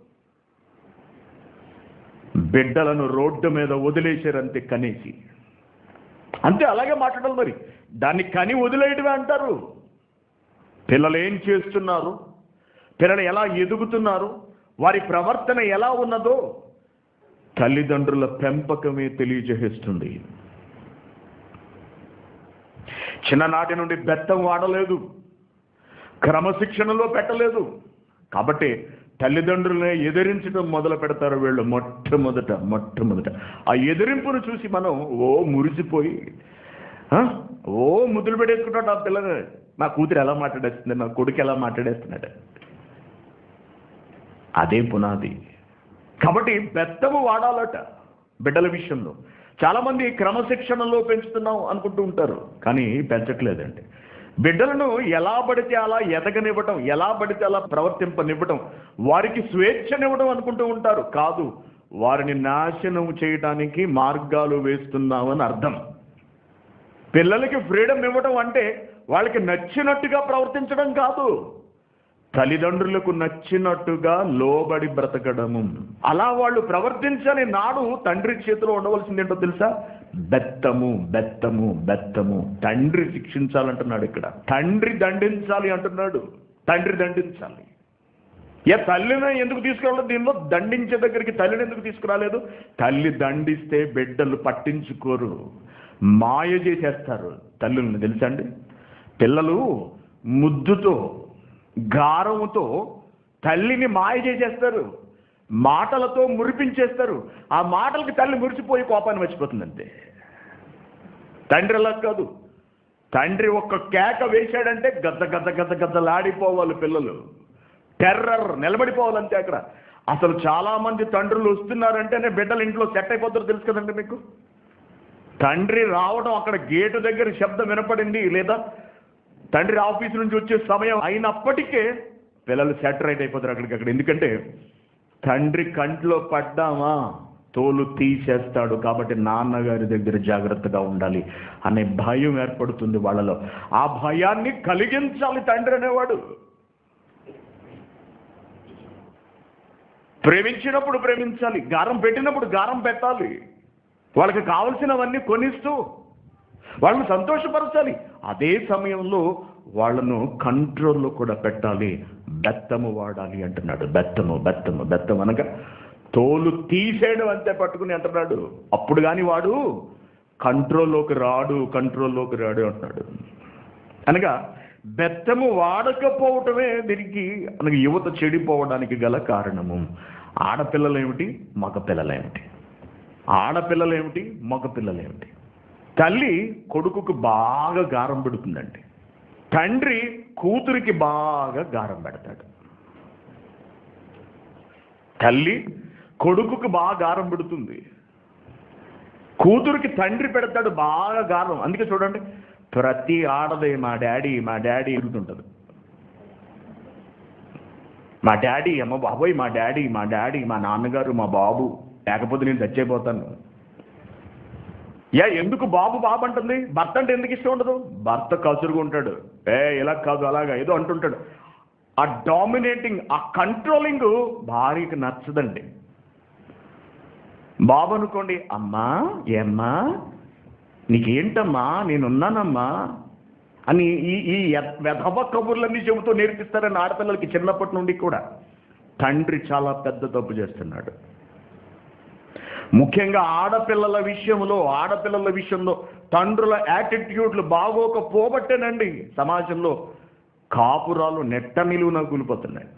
బిడ్డలను రోడ్డు మీద వదిలేశారంతే కనేసి అంతే అలాగే మాట్లాడాలి మరి దాన్ని కని వదిలేయడమే అంటారు పిల్లలు ఏం చేస్తున్నారు పిల్లలు ఎలా ఎదుగుతున్నారు వారి ప్రవర్తన ఎలా ఉన్నదో తల్లిదండ్రుల పెంపకమే తెలియజేస్తుంది చిన్ననాటి నుండి బెత్తం వాడలేదు క్రమశిక్షణలో పెట్టలేదు కాబట్టి తల్లిదండ్రులనే ఎదిరించడం మొదలు పెడతారు వీళ్ళు మొట్టమొదట మొట్టమొదట ఆ ఎదిరింపును చూసి మనం ఓ మురిసిపోయి ఆ, ఓ ముద్దులు పెట్టేసుకుంటాడు నా పిల్లలు నా కూతురు ఎలా మాట్లాడేస్తుంది నా కొడుకు ఎలా మాట్లాడేస్తున్నాడు అదే పునాది కాబట్టి బెత్తము వాడాలట బిడ్డల విషయంలో చాలా మంది క్రమశిక్షణలో పెంచుతున్నాం అనుకుంటూ ఉంటారు కానీ పెంచట్లేదండి బిడ్డలను ఎలా పడితే అలా ఎదగనివ్వటం ఎలా పడితే అలా ప్రవర్తింపనివ్వటం వారికి స్వేచ్ఛనివ్వడం అనుకుంటూ ఉంటారు కాదు వారిని నాశనం చేయటానికి మార్గాలు వేస్తున్నామని అర్థం పిల్లలకి ఫ్రీడమ్ ఇవ్వడం అంటే వాళ్ళకి నచ్చినట్టుగా ప్రవర్తించడం కాదు తల్లిదండ్రులకు నచ్చినట్టుగా లోబడి బ్రతకడము అలా వాళ్ళు ప్రవర్తించని నాడు తండ్రి చేతిలో ఉండవలసింది ఏంటో తెలుసా బెత్తము బెత్తము బెత్తము తండ్రి శిక్షించాలంటున్నాడు ఇక్కడ తండ్రి దండించాలి అంటున్నాడు తండ్రి దండించాలి ఏ తల్లిని ఎందుకు తీసుకురాలేదు దీనిలో దండించే దగ్గరికి తల్లిని ఎందుకు తీసుకురాలేదు తల్లి దండిస్తే బిడ్డలు పట్టించుకోరు మాయ చేసేస్తారు తల్లుల్ని తెలుసండి పిల్లలు ముద్దుతో గారముతో తల్లిని మాయ చేసేస్తారు మాటలతో మురిపించేస్తారు ఆ మాటలకి తల్లి మురిసిపోయి కోపాన్ని మర్చిపోతుంది అంతే తండ్రి అలా కాదు తండ్రి ఒక్క కేక వేశాడంటే గద్ద గద్ద గద్ద గద్దలాడిపోవాలి పిల్లలు టెర్రర్ నిలబడిపోవాలంతే అక్కడ అసలు చాలా మంది తండ్రులు వస్తున్నారంటేనే బిడ్డలు ఇంట్లో సెట్ అయిపోతారు తెలుసు కదండి మీకు తండ్రి రావడం అక్కడ గేటు దగ్గర శబ్దం వినపడింది లేదా తండ్రి ఆఫీస్ నుంచి వచ్చే సమయం అయినప్పటికే పిల్లలు సెటరైట్ అయిపోతారు అక్కడికి అక్కడ ఎందుకంటే తండ్రి కంట్లో పడ్డామా తోలు తీసేస్తాడు కాబట్టి నాన్నగారి దగ్గర జాగ్రత్తగా ఉండాలి అనే భయం ఏర్పడుతుంది వాళ్ళలో ఆ భయాన్ని కలిగించాలి తండ్రి అనేవాడు ప్రేమించినప్పుడు ప్రేమించాలి గారం పెట్టినప్పుడు గారం పెట్టాలి వాళ్ళకి కావలసినవన్నీ కొనిస్తూ వాళ్ళని సంతోషపరచాలి అదే సమయంలో వాళ్ళను కంట్రోల్లో కూడా పెట్టాలి బెత్తము వాడాలి అంటున్నాడు బెత్తము బెత్తము బెత్తం అనగా తోలు తీసేయడం అంతే పట్టుకుని అంటున్నాడు అప్పుడు కానీ వాడు కంట్రోల్లోకి రాడు కంట్రోల్లోకి రాడు అంటున్నాడు అనగా బెత్తము వాడకపోవటమే దీనికి మనకి యువత చెడిపోవడానికి గల కారణము ఆడపిల్లలేమిటి మగ పిల్లలేమిటి ఆడపిల్లలేమిటి మగ పిల్లలేమిటి తల్లి కొడుకుకు బాగా గారం పెడుతుందండి తండ్రి కూతురికి బాగా గారం పెడతాడు తల్లి కొడుకుకు బాగా గారం పెడుతుంది కూతురికి తండ్రి పెడతాడు బాగా గారం అందుకే చూడండి ప్రతి ఆడదే మా డాడీ మా డాడీ ఎరుగుతుంటది మా డాడీ అమ్మ బాబోయ్ మా డాడీ మా డాడీ మా నాన్నగారు మా బాబు లేకపోతే నేను చచ్చిపోతాను యా ఎందుకు బాబు బాబు అంటుంది భర్త అంటే ఎందుకు ఇష్టం ఉండదు భర్త కసురుగా ఉంటాడు ఏ ఇలా కాదు అలాగా ఏదో అంటుంటాడు ఆ డామినేటింగ్ ఆ కంట్రోలింగ్ భార్యకి నచ్చదండి బాబు అనుకోండి అమ్మా ఏమ్మా నీకేంటమ్మా నేనున్నానమ్మా అని ఈ ఈ వెధవ కబుర్లన్నీ చెబుతూ నేర్పిస్తారని ఆడపిల్లలకి చిన్నప్పటి నుండి కూడా తండ్రి చాలా పెద్ద తప్పు చేస్తున్నాడు ముఖ్యంగా ఆడపిల్లల విషయంలో ఆడపిల్లల విషయంలో తండ్రుల యాటిట్యూడ్లు బాగోకపోబట్టేనండి సమాజంలో కాపురాలు నెట్ట నిలువున కూలిపోతున్నాయి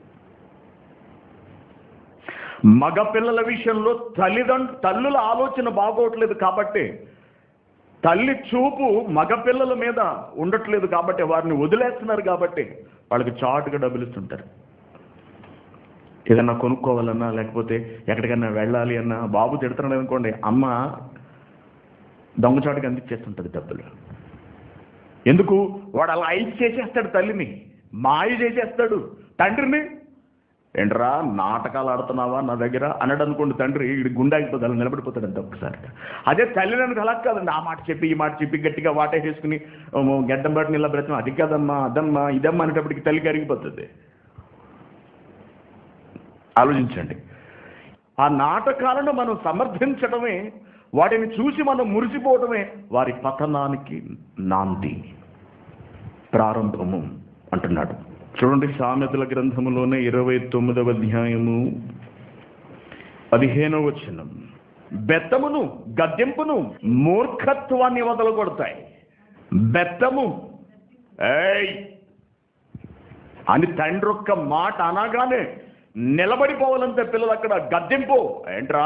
మగ పిల్లల విషయంలో తల్లిదండ్రు తల్లుల ఆలోచన బాగోట్లేదు కాబట్టి తల్లి చూపు మగ పిల్లల మీద ఉండట్లేదు కాబట్టి వారిని వదిలేస్తున్నారు కాబట్టి వాళ్ళకి చాటుగా డబ్బులు ఇస్తుంటారు ఏదన్నా కొనుక్కోవాలన్నా లేకపోతే ఎక్కడికన్నా వెళ్ళాలి అన్నా బాబు తిడుతున్నాడు అనుకోండి అమ్మ దొంగచాటుగా అందించేస్తుంటుంది డబ్బులు ఎందుకు వాడు అలా ఐస్ చేసేస్తాడు తల్లిని మాయ చేసేస్తాడు తండ్రిని ఏంట్రా నాటకాలు ఆడుతున్నావా నా దగ్గర అన్నాడు అనుకోండి తండ్రి ఇడి గుండాగిపోతుంది అలా నిలబడిపోతాడంట ఒక్కసారి అదే తల్లిదండ్రులకు అలా కాదండి ఆ మాట చెప్పి ఈ మాట చెప్పి గట్టిగా వాటేసేసుకుని "ఓ, గడ్డం బట్టి నిలబెడతాం అది కాదమ్మా అదమ్మా ఇదమ్మా అనేటప్పటికి తల్లి కరిగిపోతుంది ఆలోచించండి ఆ నాటకాలను మనం సమర్థించడమే వాటిని చూసి మనం మురిసిపోవడమే వారి పతనానికి నాంది ప్రారంభము అంటున్నాడు చూడండి సామెతల గ్రంథములోనే ఇరవై తొమ్మిదవ అధ్యాయము పదిహేనవ వచనం బెత్తమును గద్దెంపును మూర్ఖత్వాన్ని వదలగొడతాయి బెత్తము ఏయ్ అని తండ్రి ఒక్క మాట అనగానే నిలబడిపోవాలంటే పిల్లలు అక్కడ గద్దెంపు ఏంట్రా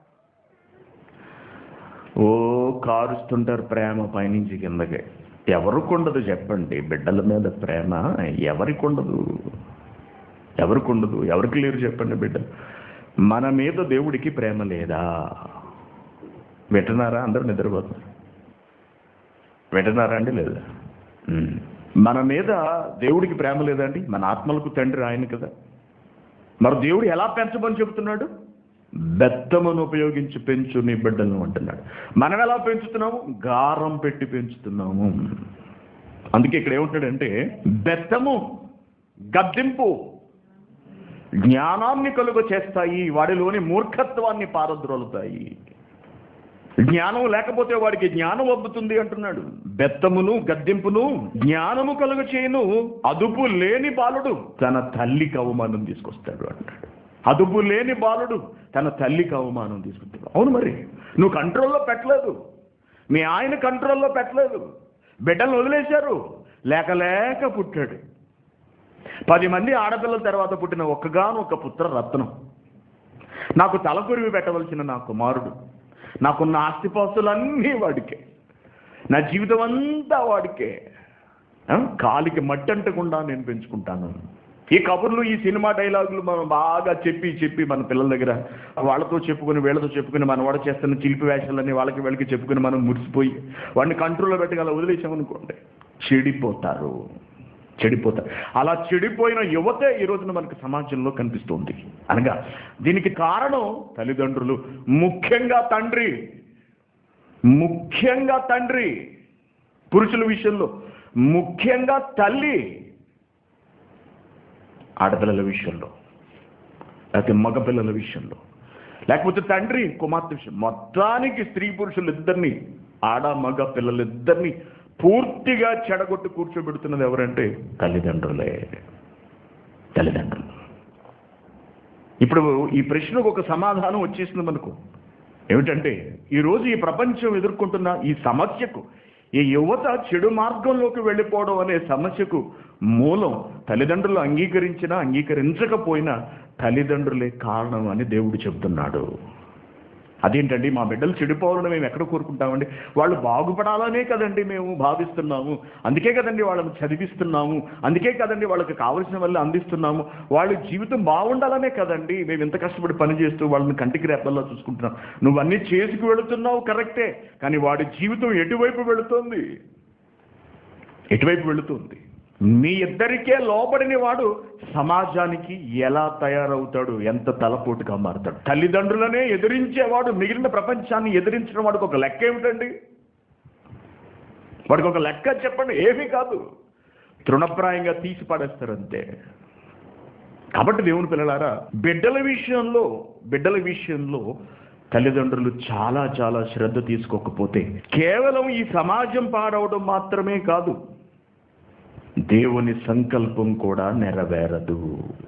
ఓ కారుస్తుంటారు ప్రేమ పైనుంచి కిందకి ఎవరికి ఉండదు చెప్పండి బిడ్డల మీద ప్రేమ ఎవరికి ఉండదు ఎవరికి ఉండదు ఎవరికి లేరు చెప్పండి బిడ్డ మన మీద దేవుడికి ప్రేమ లేదా వింటున్నారా అందరూ నిద్రపోతున్నారు వింటున్నారా అండి లేదా ఉమ్. మన మీద దేవుడికి ప్రేమ లేదండి మన ఆత్మలకు తండ్రి ఆయన కదా మరి దేవుడు ఎలా పెంచమని చెబుతున్నాడు బెత్తమును ఉపయోగించి పెంచు నీ బిడ్డలను అంటున్నాడు మనం ఎలా పెంచుతున్నాము గారం పెట్టి పెంచుతున్నాము అందుకే ఇక్కడ ఏమంటాడంటే బెత్తము గద్దింపు జ్ఞానాన్ని కలుగ చేస్తాయి వాడిలోని మూర్ఖత్వాన్ని పారద్రోలుతాయి జ్ఞానం లేకపోతే వాడికి జ్ఞానం వబ్బుతుంది అంటున్నాడు బెత్తమును గద్దింపును జ్ఞానము కలుగ చేయను అదుపు లేని బాలుడు తన తల్లికి అవమానం తీసుకొస్తాడు అంటాడు అదుపు లేని బాలుడు తన తల్లికి అవమానం తీసుకొస్తాడు అవును మరి నువ్వు కంట్రోల్లో పెట్టలేదు మీ ఆయన కంట్రోల్లో పెట్టలేదు బిడ్డలు వదిలేశారు లేక లేక పుట్టాడు పది మంది ఆడపిల్లల తర్వాత పుట్టిన ఒక్కగానొక్క పుత్ర రత్నం నాకు తలకొరివి పెట్టవలసిన నా కుమారుడు నాకున్న ఆస్తిపాస్తులన్నీ వాడికే నా జీవితం అంతా వాడికే ఆ? కాలికి మట్టి అంటకుండా నేను పెంచుకుంటాను ఈ కబుర్లు ఈ సినిమా డైలాగులు మనం బాగా చెప్పి చెప్పి మన పిల్లల దగ్గర వాళ్ళతో చెప్పుకుని వీళ్ళతో చెప్పుకుని మన వాడు చేస్తున్న చిలిపి వేషాలన్నీ వాళ్ళకి వీళ్ళకి చెప్పుకుని మనం మురిసిపోయి వాడిని కంట్రోల్లో పెట్టగల వదిలేసామనుకోండి చెడిపోతారు చెడిపోతారు అలా చెడిపోయిన యువతే ఈ రోజున మనకు సమాజంలో కనిపిస్తుంది అనగా దీనికి కారణం తల్లిదండ్రులు ముఖ్యంగా తండ్రి ముఖ్యంగా తండ్రి పురుషుల విషయంలో ముఖ్యంగా తల్లి ఆడపిల్లల విషయంలో లేకపోతే మగపిల్లల విషయంలో లేకపోతే తండ్రి కుమార్తె విషయం మొత్తానికి స్త్రీ పురుషులు ఇద్దరిని ఆడ మగ పిల్లలిద్దరిని పూర్తిగా చెడగొట్టి కూర్చోబెడుతున్నది ఎవరంటే తల్లిదండ్రులే తల్లిదండ్రులు ఇప్పుడు ఈ ప్రశ్నకు ఒక సమాధానం వచ్చేసింది మనకు ఏమిటంటే ఈరోజు ఈ ప్రపంచం ఎదుర్కొంటున్న ఈ సమస్యకు ఈ యువత చెడు మార్గంలోకి వెళ్ళిపోవడం అనే సమస్యకు మూలం తల్లిదండ్రులు అంగీకరించినా అంగీకరించకపోయినా తల్లిదండ్రులే కారణం అని దేవుడు చెబుతున్నాడు అదేంటండి మా బిడ్డలు చెడిపోవాలని మేము ఎక్కడ కోరుకుంటామండి వాళ్ళు బాగుపడాలనే కదండి మేము భావిస్తున్నాము అందుకే కదండి వాళ్ళని చదివిస్తున్నాము అందుకే కదండి వాళ్ళకి కావలసిన వల్ల అందిస్తున్నాము వాళ్ళ జీవితం బాగుండాలనే కదండి మేము ఇంత కష్టపడి పని చేస్తూ వాళ్ళని కంటికి రేపల్లా చూసుకుంటున్నాం నువ్వు అన్నీ చేసుకు వెళుతున్నావు కరెక్టే కానీ వాడి జీవితం ఎటువైపు వెళుతోంది ఎటువైపు వెళుతుంది మీ ఇద్దరికే లోబడిన వాడు సమాజానికి ఎలా తయారవుతాడు ఎంత తలపోటుగా మారుతాడు తల్లిదండ్రులనే ఎదిరించేవాడు మిగిలిన ప్రపంచాన్ని ఎదిరించిన వాడికి ఒక లెక్క ఏమిటండి వాడికి ఒక లెక్క చెప్పండి ఏమీ కాదు తృణప్రాయంగా తీసి పడేస్తారు అంతే కాబట్టి దేవుని పిల్లలారా బిడ్డల విషయంలో బిడ్డల విషయంలో తల్లిదండ్రులు చాలా చాలా శ్రద్ధ తీసుకోకపోతే కేవలం ఈ సమాజం పాడవడం మాత్రమే కాదు దేవుని సంకల్పం కూడా నెరవేరదు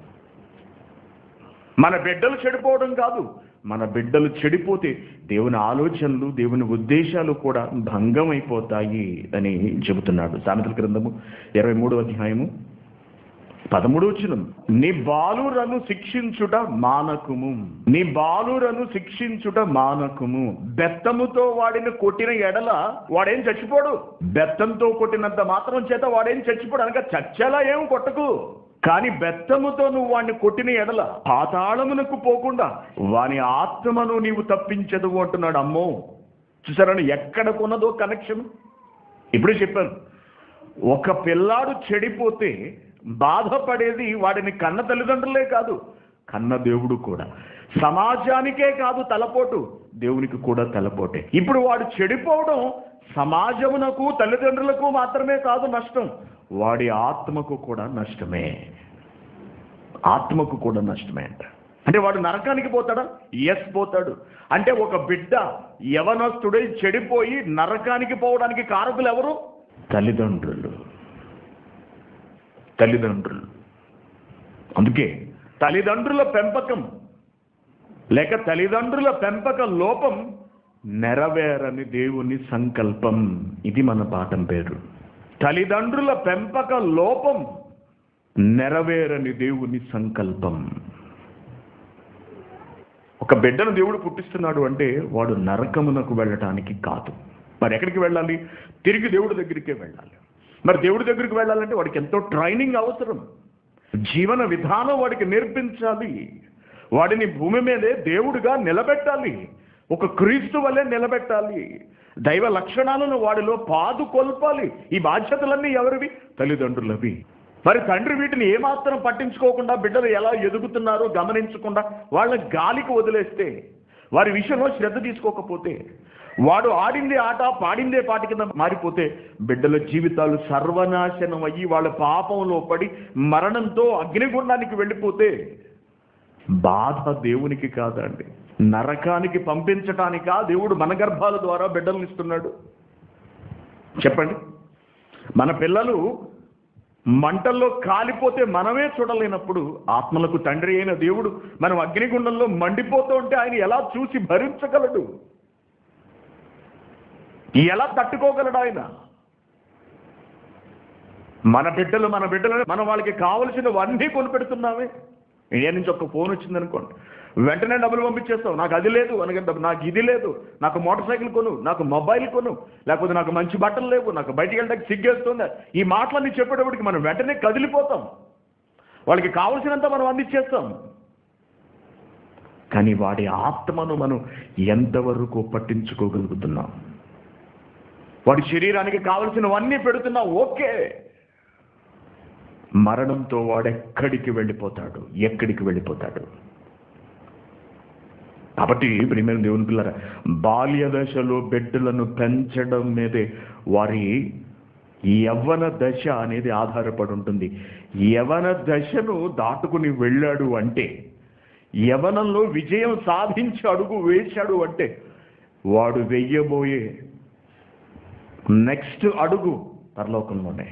మన బిడ్డలు చెడిపోవడం కాదు మన బిడ్డలు చెడిపోతే దేవుని ఆలోచనలు దేవుని ఉద్దేశాలు కూడా భంగం అయిపోతాయి అని చెబుతున్నాడు సామెతల గ్రంథము ఇరవై మూడవ అధ్యాయము పదమూడు వచ్చిన నీ బాలురను శిక్షించుట మానకుము నీ బాలురను శిక్షించుట మానకుము బెత్తముతో వాడిని కొట్టిన ఎడల వాడేం చచ్చిపోడు బెత్తంతో కొట్టినంత మాత్రం చేత వాడేం చచ్చిపోడు అనగా చచ్చేలా ఏం కొట్టకు కానీ బెత్తముతో నువ్వు వాడిని కొట్టిన ఎడల పాతాళమునకు పోకుండా వాని ఆత్మను నీవు తప్పించదు అంటున్నాడు అమ్మో చూసారని ఎక్కడ కొన్నదో కనెక్షన్ ఇప్పుడే చెప్పాను ఒక పిల్లాడు చెడిపోతే బాధపడేది వాడిని కన్న తల్లిదండ్రులే కాదు కన్న దేవుడు కూడా సమాజానికే కాదు తలపోటు దేవునికి కూడా తలపోటే ఇప్పుడు వాడు చెడిపోవడం సమాజమునకు తల్లిదండ్రులకు మాత్రమే కాదు నష్టం వాడి ఆత్మకు కూడా నష్టమే ఆత్మకు కూడా నష్టమే అంట అంటే వాడు నరకానికి పోతాడా ఎస్ పోతాడు అంటే ఒక బిడ్డ యవనస్తుడై చెడిపోయి నరకానికి పోవడానికి కారకులు ఎవరు తల్లిదండ్రులు తల్లిదండ్రులు అందుకే తల్లిదండ్రుల పెంపకం లేక తల్లిదండ్రుల పెంపక లోపం నెరవేరని దేవుని సంకల్పం ఇది మన పాఠం పేరు తల్లిదండ్రుల పెంపక లోపం నెరవేరని దేవుని సంకల్పం ఒక బిడ్డను దేవుడు పుట్టిస్తున్నాడు అంటే వాడు నరకమునకు వెళ్ళటానికి కాదు మరి ఎక్కడికి వెళ్ళాలి తిరిగి దేవుడి దగ్గరికే వెళ్ళాలి మరి దేవుడి దగ్గరికి వెళ్ళాలంటే వాడికి ఎంతో ట్రైనింగ్ అవసరం జీవన విధానం వాడికి నేర్పించాలి వాడిని భూమి మీదే దేవుడిగా నిలబెట్టాలి ఒక క్రీస్తు వల్లే నిలబెట్టాలి దైవ లక్షణాలను వాడిలో పాదు కొల్పాలి ఈ బాధ్యతలన్నీ ఎవరివి తల్లిదండ్రులవి మరి తండ్రి వీటిని ఏమాత్రం పట్టించుకోకుండా బిడ్డలు ఎలా ఎదుగుతున్నారో గమనించకుండా వాళ్ళ గాలికి వదిలేస్తే వారి విషయంలో శ్రద్ధ తీసుకోకపోతే వాడు ఆడిందే ఆట పాడిందే పాట కింద మారిపోతే బిడ్డల జీవితాలు సర్వనాశనం అయ్యి వాళ్ళ పాపంలో పడి మరణంతో అగ్నిగుండానికి వెళ్ళిపోతే బాధ దేవునికి కాదండి నరకానికి పంపించటానికా దేవుడు మన గర్భాల ద్వారా బిడ్డలను ఇస్తున్నాడు చెప్పండి మన పిల్లలు మంటల్లో కాలిపోతే మనమే చూడలేనప్పుడు ఆత్మలకు తండ్రి అయిన దేవుడు మనం అగ్నిగుండంలో మండిపోతూ ఉంటే ఆయన ఎలా చూసి భరించగలడు ఎలా తట్టుకోగలడు ఆయన మన బిడ్డలు మన బిడ్డలు మనం వాళ్ళకి కావలసినవన్నీ కొనిపెడుతున్నామే ఇండియా నుంచి ఒక ఫోన్ వచ్చింది అనుకోండి వెంటనే డబ్బులు పంపించేస్తావు నాకు అది లేదు అనగా నాకు ఇది లేదు నాకు మోటార్ సైకిల్ కొను నాకు మొబైల్ కొను లేకపోతే నాకు మంచి బట్టలు లేవు నాకు బయటికి వెళ్ళడానికి సిగ్గేస్తుంది ఈ మాటలన్నీ చెప్పేటప్పటికి మనం వెంటనే కదిలిపోతాం వాళ్ళకి కావలసినంత మనం అందించేస్తాం కానీ వాడి ఆత్మను మనం ఎంతవరకు పట్టించుకోగలుగుతున్నాం వాడి శరీరానికి కావలసినవన్నీ పెడుతున్నాం ఓకే మరణంతో వాడెక్కడికి వెళ్ళిపోతాడు ఎక్కడికి వెళ్ళిపోతాడు కాబట్టి ప్రియమైన దేవుని పిల్లర బాల్య దశలో బిడ్డలను పెంచడం మీదే వారి యవ్వన దశ అనేది ఆధారపడి ఉంటుంది యవన దశను దాటుకుని వెళ్ళాడు అంటే యవనంలో విజయం సాధించి అడుగు వేశాడు అంటే వాడు వెయ్యబోయే నెక్స్ట్ అడుగు పరలోకంలోనే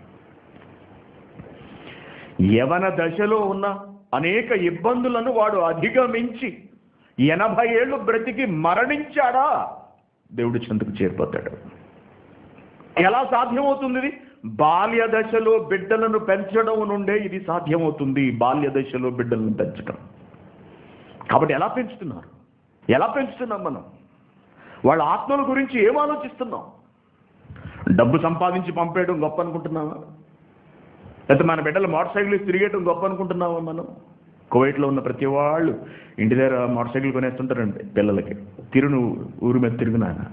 యవన దశలో ఉన్న అనేక ఇబ్బందులను వాడు అధిగమించి ఎనభై ఏళ్ళు బ్రతికి మరణించాడా దేవుడి చెంతకు చేరిపోతాడు ఎలా సాధ్యమవుతుంది ఇది బాల్య దశలో బిడ్డలను పెంచడం నుండే ఇది సాధ్యమవుతుంది బాల్య దశలో బిడ్డలను పెంచడం కాబట్టి ఎలా పెంచుతున్నారు ఎలా పెంచుతున్నాం మనం వాళ్ళ ఆత్మల గురించి ఏం ఆలోచిస్తున్నాం డబ్బు సంపాదించి పంపేయడం గొప్ప అనుకుంటున్నావా లేకపోతే మన బిడ్డలు మోటార్ సైకిల్ తిరిగేయడం గొప్ప అనుకుంటున్నావా మనం కువైట్లో ఉన్న ప్రతి వాళ్ళు ఇంటి దగ్గర మోటార్ సైకిల్ కొనేస్తుంటారండి పిల్లలకి తిరు నువ్వు ఊరి మీద తిరుగు నాయన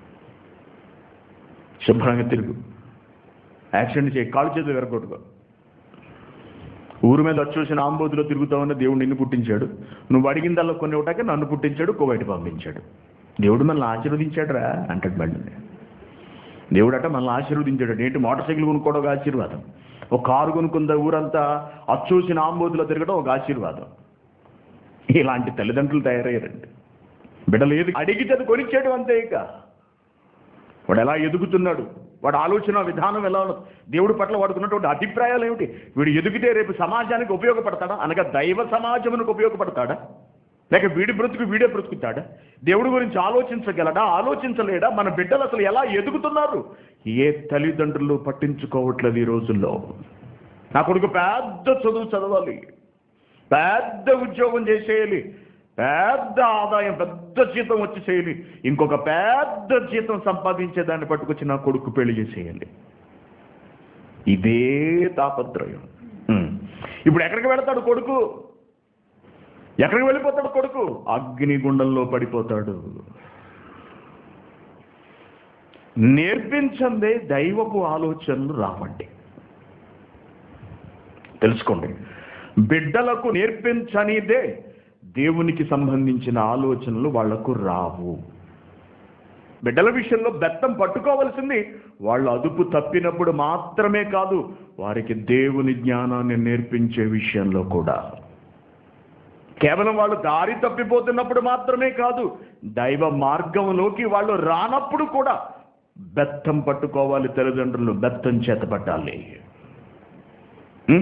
శుభ్రంగా తిరుగు యాక్సిడెంట్ చేయి కాలు చేతులు విరగొట్టుకో ఊరి మీద వచ్చేసిన ఆంబోతులో తిరుగుతావన్న దేవుడు నిన్ను పుట్టించాడు నువ్వు అడిగిందల్లా కొన్ని ఒకటాక నన్ను పుట్టించాడు కువైట్ పంపించాడు దేవుడు మనల్ని ఆశీర్వదించాడురా అంటాడు మళ్ళీ దేవుడు అట మనల్ని ఆశీర్వదించాడు ఏంటి మోటార్ సైకిల్ కొనుక్కోవడం ఒక ఆశీర్వాదం ఒక కారు కొనుక్కుంద ఊరంతా అచ్చూసిన ఆంబోతులో తిరగడం ఒక ఆశీర్వాదం ఇలాంటి తల్లిదండ్రులు తయారయ్యారండి బిడ్డలు ఏది అడిగితే అది కొనిచ్చేయడం అంతే ఇక వాడు ఎలా ఎదుగుతున్నాడు వాడు ఆలోచన విధానం ఎలా ఉన్నది దేవుడి పట్ల వాడుకున్నటువంటి అభిప్రాయాలు ఏమిటి వీడు ఎదిగితే రేపు సమాజానికి ఉపయోగపడతాడా అనగా దైవ సమాజమునికి ఉపయోగపడతాడా లేక వీడి బ్రతుకు వీడే బ్రతుకుతాడా దేవుడి గురించి ఆలోచించగలడా ఆలోచించలేడా మన బిడ్డలు అసలు ఎలా ఎదుగుతున్నారు ఏ తల్లిదండ్రులు పట్టించుకోవట్లేదు ఈ రోజుల్లో నా కొడుకు పెద్ద చదువు చదవాలి పెద్ద ఉద్యోగం చేసేయాలి పెద్ద ఆదాయం పెద్ద జీతం వచ్చి చేయాలి ఇంకొక పెద్ద జీతం సంపాదించే దాన్ని పట్టుకొచ్చి నా కొడుకు పెళ్లి చేసేయాలి ఇదే తాపత్రయం ఉమ్. ఇప్పుడు ఎక్కడికి వెళతాడు కొడుకు ఎక్కడికి వెళ్ళిపోతాడు కొడుకు అగ్నిగుండంలో పడిపోతాడు నేర్పించందే దైవపు ఆలోచనలు రావండి తెలుసుకోండి బిడ్డలకు నేర్పించనిదే దేవునికి సంబంధించిన ఆలోచనలు వాళ్లకు రావు బిడ్డల విషయంలో బెత్తం పట్టుకోవలసింది వాళ్ళు అదుపు తప్పినప్పుడు మాత్రమే కాదు వారికి దేవుని జ్ఞానాన్ని నేర్పించే విషయంలో కూడా కేవలం వాళ్ళు దారి తప్పిపోతున్నప్పుడు మాత్రమే కాదు దైవ మార్గంలోకి వాళ్ళు రానప్పుడు కూడా బెత్తం పట్టుకోవాలి తల్లిదండ్రులు బెత్తం చేత పట్టాలి ఉం?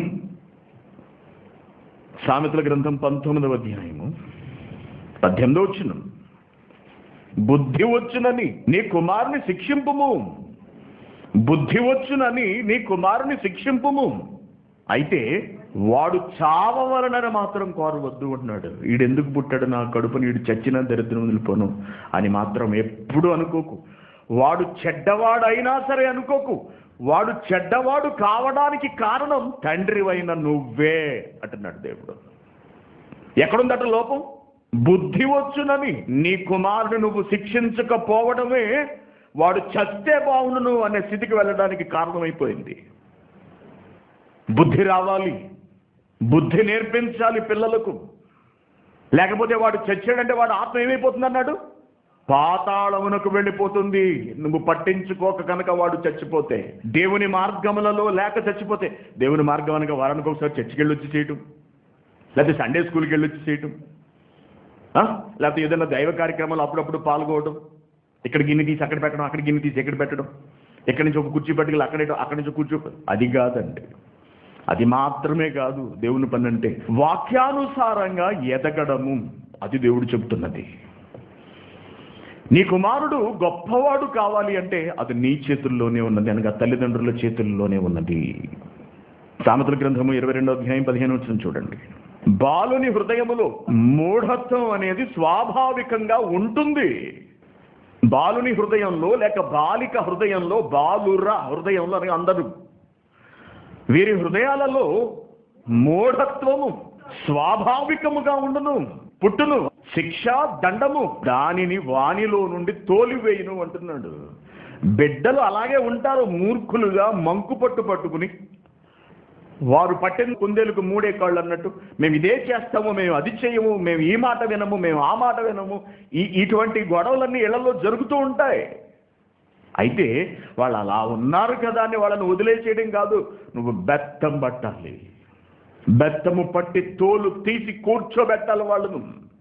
సామెతల గ్రంథం పంతొమ్మిదవ అధ్యాయము పద్దెనిమిదో వచ్చిన బుద్ధి వచ్చునని నీ కుమారుని శిక్షింపుము బుద్ధి వచ్చునని నీ కుమారుని శిక్షింపుము అయితే వాడు చావవలనని మాత్రం కోరవద్దు అంటున్నాడు ఈడెందుకు పుట్టాడు నా కడుపుని ఈడు చచ్చిన దరిద్రం వదిలిపోను అని మాత్రం ఎప్పుడు అనుకోకు వాడు చెడ్డవాడైనా సరే అనుకోకు వాడు చెడ్డవాడు కావడానికి కారణం తండ్రివైన నువ్వే అంటున్నాడు దేవుడు ఎక్కడుందట లోపం బుద్ధి వచ్చునని నీ కుమారుడు నువ్వు శిక్షించకపోవడమే వాడు చస్తే బావును అనే స్థితికి వెళ్ళడానికి కారణమైపోయింది బుద్ధి రావాలి బుద్ధి నేర్పించాలి పిల్లలకు లేకపోతే వాడు చచ్చాడంటే వాడు ఆత్మ ఏమైపోతుంది అన్నాడు పాతాళమునకు వెళ్ళిపోతుంది నువ్వు పట్టించుకోక కనుక వాడు చచ్చిపోతే దేవుని మార్గములలో లేక చచ్చిపోతే దేవుని మార్గం అనగా వారానికి ఒకసారి చర్చికి వెళ్ళి వచ్చి చేయటం లేకపోతే సండే స్కూల్కి వెళ్ళి వచ్చి చేయటం ఆ? లేకపోతే ఏదైనా దైవ కార్యక్రమాలు అప్పుడప్పుడు పాల్గొవడం ఇక్కడ గిన్నె తీసి అక్కడ పెట్టడం అక్కడ గిన్నె తీసి ఎక్కడ పెట్టడం ఇక్కడి నుంచి ఒక కుర్చీ పట్టుకెళ్ళి అక్కడ ఇటు, అక్కడి నుంచి కూర్చో అది కాదండి అది మాత్రమే కాదు దేవుని పని అంటే వాక్యానుసారంగా ఎదగడము అది దేవుడు చెబుతున్నది నీ కుమారుడు గొప్పవాడు కావాలి అంటే అది నీ చేతుల్లోనే ఉన్నది అనగా తల్లిదండ్రుల చేతుల్లోనే ఉన్నది సామెతల గ్రంథము ఇరవై రెండో అధ్యాయం పదిహేను వచ్చిన చూడండి బాలుని హృదయములో మూఢత్వం అనేది స్వాభావికంగా ఉంటుంది బాలుని హృదయంలో లేక బాలిక హృదయంలో బాలుర హృదయంలో అనగా అందరూ వీరి హృదయాలలో మూఢత్వము స్వాభావికముగా ఉండును పుట్టును శిక్ష దండము దానిని వానిలో నుండి తోలివేయును అంటున్నాడు బిడ్డలు అలాగే ఉంటారు మూర్ఖులుగా మంకు పట్టు పట్టుకుని వారు పట్టిన కుందేలకు మూడే కాళ్ళు అన్నట్టు మేము ఇదే చేస్తాము మేము అది చేయము మేము ఈ మాట వినము మేము ఆ మాట వినము ఈ ఇటువంటి గొడవలన్నీ ఇళ్లలో జరుగుతూ ఉంటాయి అయితే వాళ్ళు అలా ఉన్నారు కదా అని వాళ్ళని వదిలేసేయడం కాదు నువ్వు బెత్తం పట్టాలి బెత్తము పట్టి తోలు తీసి కూర్చోబెట్టాలి వాళ్ళను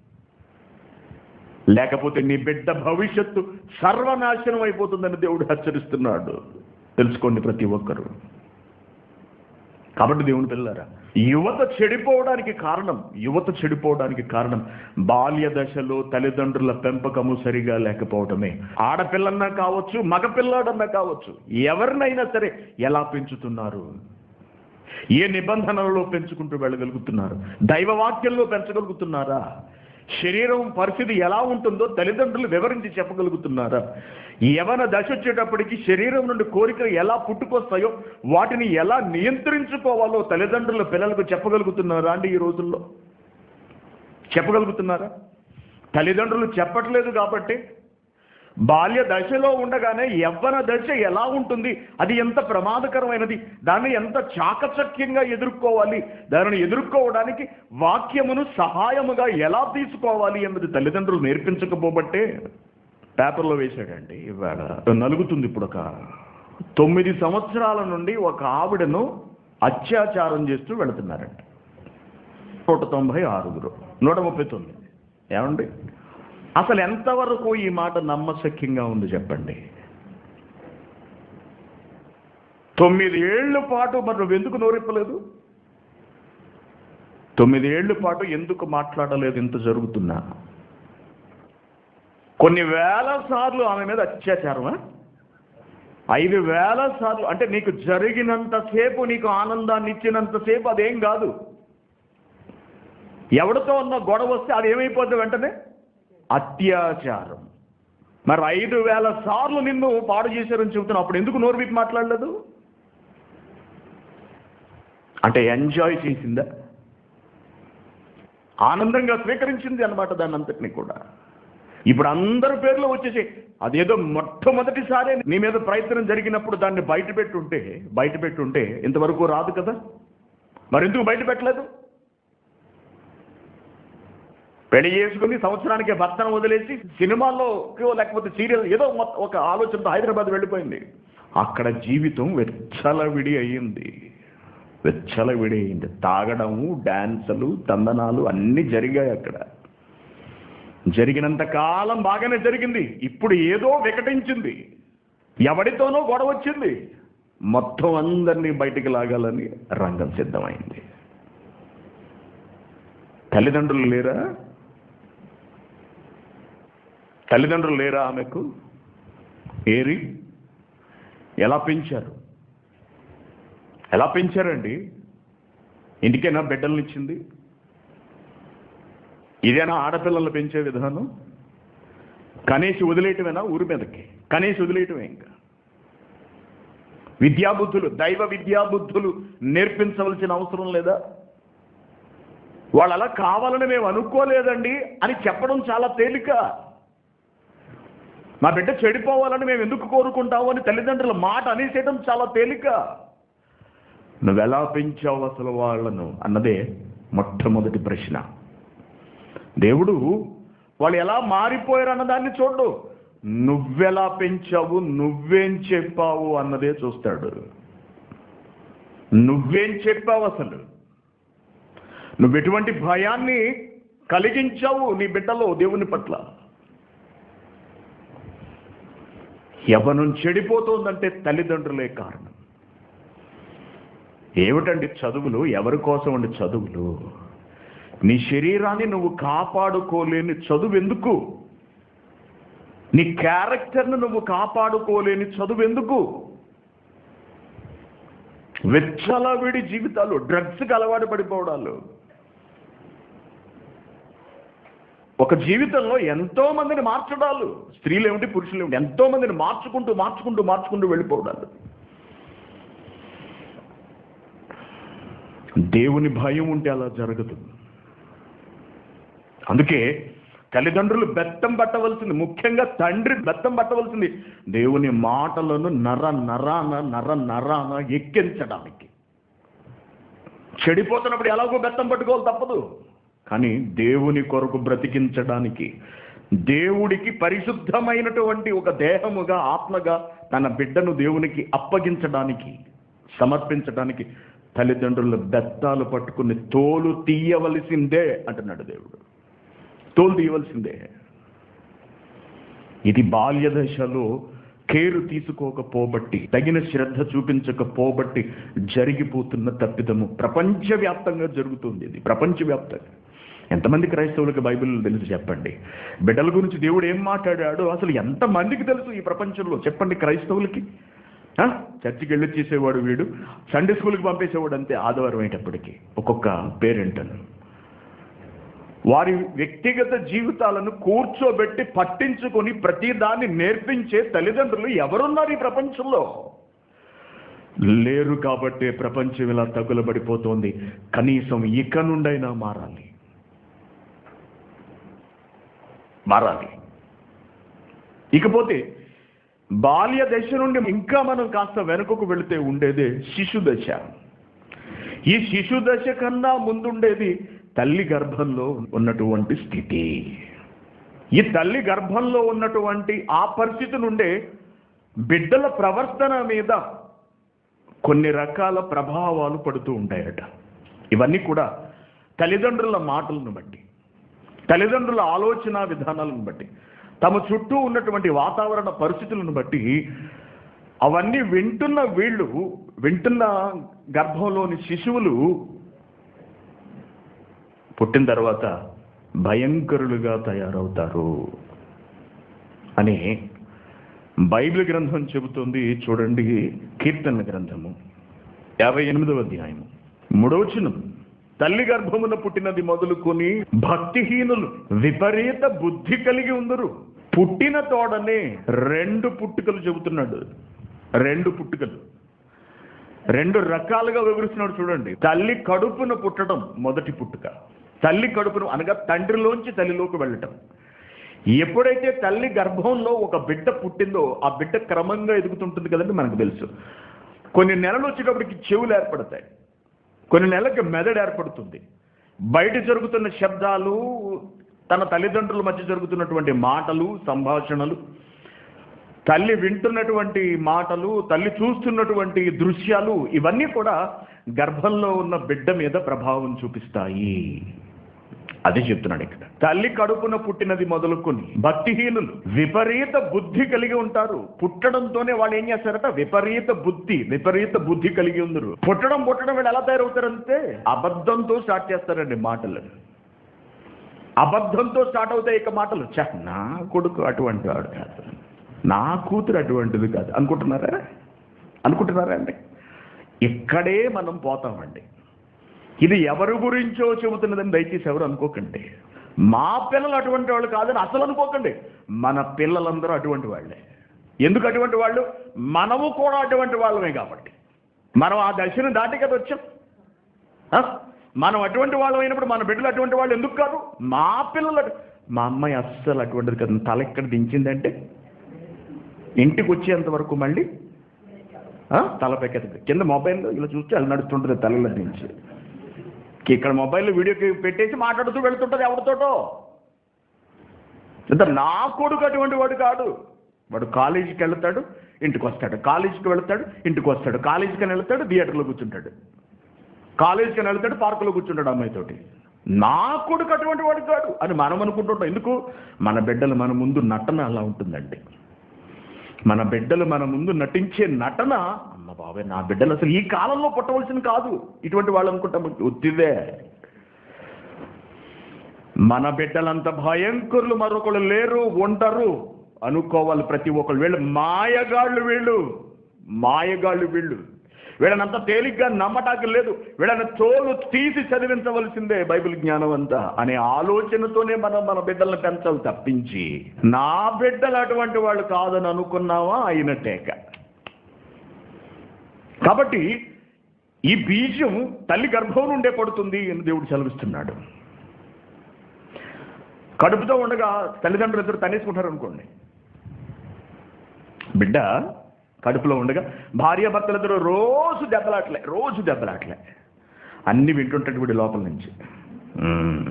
లేకపోతే నీ బిడ్డ భవిష్యత్తు సర్వనాశనం అయిపోతుందని దేవుడు హెచ్చరిస్తున్నాడు తెలుసుకోండి ప్రతి ఒక్కరూ కాబట్టి దేవుని పిల్లరా యువత చెడిపోవడానికి కారణం యువత చెడిపోవడానికి కారణం బాల్య దశలో తల్లిదండ్రుల పెంపకము సరిగా లేకపోవటమే ఆడపిల్లన్నా కావచ్చు మగపిల్లాడన్నా కావచ్చు ఎవరినైనా సరే ఎలా పెంచుతున్నారు ఏ నిబంధనలలో పెంచుకుంటూ వెళ్ళగలుగుతున్నారు దైవవాక్యంలో పెంచగలుగుతున్నారా శరీరం పరిస్థితి ఎలా ఉంటుందో తల్లిదండ్రులు వివరించి చెప్పగలుగుతున్నారా యవన దశ వచ్చేటప్పటికి శరీరం నుండి కోరికలు ఎలా పుట్టుకొస్తాయో వాటిని ఎలా నియంత్రించుకోవాలో తల్లిదండ్రులు పిల్లలకు చెప్పగలుగుతున్నారా అండి ఈ రోజుల్లో చెప్పగలుగుతున్నారా తల్లిదండ్రులు చెప్పట్లేదు కాబట్టి బాల్య దశలో ఉండగానే యవ్వన దశ ఎలా ఉంటుంది అది ఎంత ప్రమాదకరమైనది దాన్ని ఎంత చాకచక్యంగా ఎదుర్కోవాలి దానిని ఎదుర్కోవడానికి వాక్యమును సహాయముగా ఎలా తీసుకోవాలి అన్నది తల్లిదండ్రులు నేర్పించకపోబట్టే పేపర్లో వేశాడండి ఇవాళ నలుగుతుంది ఇప్పుడు ఒక తొమ్మిది సంవత్సరాల నుండి ఒక ఆవిడను అత్యాచారం చేస్తూ వెళుతున్నారంట నూట తొంభై ఆరుగురు నూట ముప్పై తొమ్మిది ఏమండి అసలు ఎంతవరకు ఈ మాట నమ్మశక్యంగా ఉంది చెప్పండి తొమ్మిది ఏళ్ల పాటు మరి నువ్వు ఎందుకు నోరిప్పలేదు తొమ్మిది ఏళ్ల పాటు ఎందుకు మాట్లాడలేదు ఇంత జరుగుతున్నా కొన్ని వేల సార్లు ఆమె మీద అత్యాచారమా ఐదు వేల సార్లు అంటే నీకు జరిగినంతసేపు నీకు ఆనందాన్ని ఇచ్చినంతసేపు అదేం కాదు ఎవరితో ఉన్న గొడవ వస్తే అది ఏమైపోద్ది వెంటనే అత్యాచారం మరి ఐదు వేల సార్లు నిన్ను పాడు చేశారని చెబుతున్నావు అప్పుడు ఎందుకు నోరు విప్పి మాట్లాడలేదు అంటే ఎంజాయ్ చేసిందా ఆనందంగా స్వీకరించింది అన్నమాట దాన్ని అంతటిని కూడా ఇప్పుడు అందరి పేర్లు వచ్చేసి అదేదో మొట్టమొదటిసారి నీ మీద ప్రయత్నం జరిగినప్పుడు దాన్ని బయట పెట్టుంటే బయట పెట్టుంటే ఇంతవరకు రాదు కదా మరి ఎందుకు బయట పెట్టలేదు పెళ్లి చేసుకుని సంవత్సరానికి భర్తను వదిలేసి సినిమాల్లో లేకపోతే సీరియల్ ఏదో మొత్తం ఒక ఆలోచనతో హైదరాబాద్ వెళ్ళిపోయింది అక్కడ జీవితం వెచ్చలవిడి అయ్యింది వెచ్చలవిడి అయింది తాగడము డాన్సులు తందనాలు అన్నీ జరిగాయి అక్కడ జరిగినంత కాలం బాగానే జరిగింది ఇప్పుడు ఏదో వికటించింది ఎవడితోనో గొడవ వచ్చింది మొత్తం అందరినీ బయటికి లాగాలని రంగం సిద్ధమైంది తల్లిదండ్రులు లేరా తల్లిదండ్రులు లేరా ఆమెకు ఏరి ఎలా పెంచారు ఎలా పెంచారండి ఇంటికైనా బిడ్డలను ఇచ్చింది ఇదేనా ఆడపిల్లలు పెంచే విధానం కనేసి వదిలేయటమేనా ఊరి మీదకి కనేసి వదిలేయటమే ఇంకా విద్యాబుద్ధులు దైవ విద్యాబుద్ధులు నేర్పించవలసిన అవసరం లేదా వాళ్ళు అలా కావాలని మేము అనుకోలేదండి అని చెప్పడం చాలా తేలిక మా బిడ్డ చెడిపోవాలని మేము ఎందుకు కోరుకుంటాము అని తల్లిదండ్రుల మాట అనేసేయడం చాలా తేలిక నువ్వెలా పెంచావు అసలు వాళ్ళను అన్నదే మొట్టమొదటి ప్రశ్న దేవుడు వాళ్ళు ఎలా మారిపోయారు అన్నదాన్ని చూడు నువ్వెలా పెంచావు నువ్వేం చెప్పావు అన్నదే చూస్తాడు నువ్వేం చెప్పావు అసలు నువ్వు ఎటువంటి భయాన్ని కలిగించావు నీ బిడ్డలో దేవుని పట్ల యవనం చెడిపోతోందంటే తల్లిదండ్రులే కారణం ఏమిటండి చదువులు ఎవరి కోసం అండి చదువులు నీ శరీరాన్ని నువ్వు కాపాడుకోలేని చదువు ఎందుకు నీ క్యారెక్టర్ను నువ్వు కాపాడుకోలేని చదువు ఎందుకు వెచ్చలవిడి జీవితాలు డ్రగ్స్కి అలవాటు పడిపోవడాలు ఒక జీవితంలో ఎంతో మందిని మార్చడాలు స్త్రీలు ఏమిటి పురుషులు ఏమిటి ఎంతో మందిని మార్చుకుంటూ మార్చుకుంటూ మార్చుకుంటూ వెళ్ళిపోవడాలు దేవుని భయం ఉంటే అలా జరగదు అందుకే తల్లిదండ్రులు బెత్తం పట్టవలసింది ముఖ్యంగా తండ్రి బెత్తం పట్టవలసింది దేవుని మాటలను నర నరాన నర నరాన ఎక్కించడానికి చెడిపోతున్నప్పుడు ఎలాగో బెత్తం పట్టుకోవాలి తప్పదు కానీ దేవుని కొరకు బ్రతికించడానికి దేవుడికి పరిశుద్ధమైనటువంటి ఒక దేహముగా ఆత్మగా తన బిడ్డను దేవునికి అప్పగించడానికి సమర్పించడానికి తల్లిదండ్రుల బెత్తాలు పట్టుకుని తోలు తీయవలసిందే అంటున్నాడు దేవుడు తోలు తీయవలసిందే ఇది బాల్య దశలో కేరు తీసుకోకపోబట్టి తగిన శ్రద్ధ చూపించకపోబట్టి జరిగిపోతున్న తప్పిదము ప్రపంచవ్యాప్తంగా జరుగుతుంది ఇది ప్రపంచవ్యాప్తంగా ఎంతమంది క్రైస్తవులకు బైబిల్ తెలుసు చెప్పండి బిడ్డల గురించి దేవుడు ఏం మాట్లాడాడో అసలు ఎంతమందికి తెలుసు ఈ ప్రపంచంలో చెప్పండి క్రైస్తవులకి ఆ? చర్చికి వెళ్ళి చేసేవాడు వీడు సండే స్కూల్కి పంపేసేవాడు అంతే ఆదివారం అయ్యేటప్పటికి ఒక్కొక్క పేరెంట్ అని వారి వ్యక్తిగత జీవితాలను కూర్చోబెట్టి పట్టించుకొని ప్రతిదాన్ని నేర్పించే తల్లిదండ్రులు ఎవరున్నారు ఈ ప్రపంచంలో లేరు కాబట్టే ప్రపంచం ఇలా తగులబడిపోతోంది కనీసం ఇక నుండైనా మారాలి మారాలి ఇకపోతే బాల్య దశ నుండి ఇంకా మనం కాస్త వెనుకకు వెళితే ఉండేదే శిశు దశ ఈ శిశు దశ కన్నా ముందుండేది తల్లి గర్భంలో ఉన్నటువంటి స్థితి ఈ తల్లి గర్భంలో ఉన్నటువంటి ఆ పరిస్థితి నుండే బిడ్డల ప్రవర్తన మీద కొన్ని రకాల ప్రభావాలు పడుతూ ఉంటాయట ఇవన్నీ కూడా తల్లిదండ్రుల మాటలను బట్టి తల్లిదండ్రుల ఆలోచన విధానాలను బట్టి తమ చుట్టూ ఉన్నటువంటి వాతావరణ పరిస్థితులను బట్టి అవన్నీ వింటున్న వీళ్ళు వింటున్న గర్భంలోని శిశువులు పుట్టిన తర్వాత భయంకరులుగా తయారవుతారు అని బైబిల్ గ్రంథం చెబుతుంది చూడండి కీర్తన గ్రంథము యాభై ఎనిమిదవ అధ్యాయము మూడవచనం తల్లి గర్భమున పుట్టినది మొదలుకొని భక్తిహీనులు విపరీత బుద్ధి కలిగి ఉందరు పుట్టిన తోడనే రెండు పుట్టుకలు చెబుతున్నాడు రెండు పుట్టుకలు రెండు రకాలుగా వివరిస్తున్నాడు చూడండి తల్లి కడుపున పుట్టడం మొదటి పుట్టుక తల్లి కడుపును అనగా తండ్రిలోంచి తల్లిలోకి వెళ్ళటం ఎప్పుడైతే తల్లి గర్భంలో ఒక బిడ్డ పుట్టిందో ఆ బిడ్డ క్రమంగా ఎదుగుతుంటుంది కదండి మనకు తెలుసు కొన్ని నెలలు వచ్చేటప్పటికి చెవులు ఏర్పడతాయి కొన్ని నెలలకు మెదడు ఏర్పడుతుంది బయట జరుగుతున్న శబ్దాలు తన తల్లిదండ్రుల మధ్య జరుగుతున్నటువంటి మాటలు సంభాషణలు తల్లి వింటున్నటువంటి మాటలు తల్లి చూస్తున్నటువంటి దృశ్యాలు ఇవన్నీ కూడా గర్భంలో ఉన్న బిడ్డ మీద ప్రభావం చూపిస్తాయి అదే చెప్తున్నాడు ఇక్కడ తల్లి కడుపున పుట్టినది మొదలుకొని భక్తిహీనులు విపరీత బుద్ధి కలిగి ఉంటారు పుట్టడంతోనే వాళ్ళు ఏం చేస్తారట విపరీత బుద్ధి విపరీత బుద్ధి కలిగి ఉందరు పుట్టడం పుట్టడం వీళ్ళు ఎలా తయారవుతారంటే అబద్ధంతో స్టార్ట్ చేస్తారండి మాటలు అబద్ధంతో స్టార్ట్ అవుతాయి ఇక మాటలు ఛ, నా కొడుకు అటువంటి వాడు కాదు నా కూతురు అటువంటిది కాదు అనుకుంటున్నారా అనుకుంటున్నారా అండి ఇక్కడే మనం పోతామండి ఇది ఎవరి గురించో చెబుతున్నదని దయచేసి ఎవరు అనుకోకండి మా పిల్లలు అటువంటి వాళ్ళు కాదని అసలు అనుకోకండి మన పిల్లలందరూ అటువంటి వాళ్ళే ఎందుకు అటువంటి వాళ్ళు మనము కూడా అటువంటి వాళ్ళమే కాబట్టి మనం ఆ దశను దాటి కదా వచ్చాం ఆ? మనం అటువంటి వాళ్ళు అయినప్పుడు మన బిడ్డలు అటువంటి వాళ్ళు ఎందుకు కాదు మా పిల్లలు అటు- మా అమ్మాయి అస్సలు అటువంటిది కదా తల ఎక్కడ దించిందంటే ఇంటికి వచ్చేంత వరకు మళ్ళీ ఆ, తల పైకెత్త కింద మొబైల్లో ఇలా చూస్తే అలా నడుస్తుంటుంది తలలో దించి ఇక్కడ మొబైల్లో వీడియోకి పెట్టేసి మాట్లాడుతూ వెళ్తుంటుంది ఎవరితోటో ఇంత నా కొడుకు అటువంటి వాడు కాదు వాడు కాలేజీకి వెళ్తాడు ఇంటికి వస్తాడు కాలేజీకి వెళ్తాడు ఇంటికి వస్తాడు కాలేజీకి వెళ్తాడు థియేటర్లో కూర్చుంటాడు కాలేజీకి వెళ్తాడు పార్కులో కూర్చుంటాడు అమ్మాయితోటి నా కొడుకు అటువంటి వాడు కాదు అని మనం అనుకుంటుంటాం ఎందుకు మన బిడ్డలు మన ముందు నటన అలా ఉంటుందండి మన బిడ్డలు మన ముందు నటించే నటన అమ్మ బాబాయ్ నా బిడ్డలు అసలు ఈ కాలంలో పుట్టవలసిన కాదు ఇటువంటి వాళ్ళు అనుకుంటాం ఒత్తిదే మన బిడ్డలంత భయంకరులు మరొకరు లేరు ఉండరు అనుకోవాలి ప్రతి ఒక్కరు వీళ్ళు మాయగాళ్ళు వీళ్ళు మాయగాళ్ళు వీళ్ళు వీళ్ళనంత తేలిగ్గా నమ్మటానికి లేదు వీళ్ళని తోలు తీసి చదివించవలసిందే బైబిల్ జ్ఞానం అంతా అనే ఆలోచనతోనే మనం మన బిడ్డలను పెంచాలి తప్పించి నా బిడ్డలు అటువంటి వాళ్ళు కాదని అనుకున్నావా అయినట్టేక కాబట్టి ఈ బీజం తల్లి గర్భం నుండే పడుతుంది అని దేవుడు సెలవిస్తున్నాడు కడుపుతో ఉండగా తల్లిదండ్రులు ఇద్దరు తనేసుకుంటారు అనుకోండి బిడ్డ కడుపులో ఉండగా భార్య భర్తలిద్దరు రోజు దెబ్బలాట్లే రోజు దెబ్బలాట్లే అన్ని వింటుంటాడు వీడి లోపల నుంచి మ్మ్.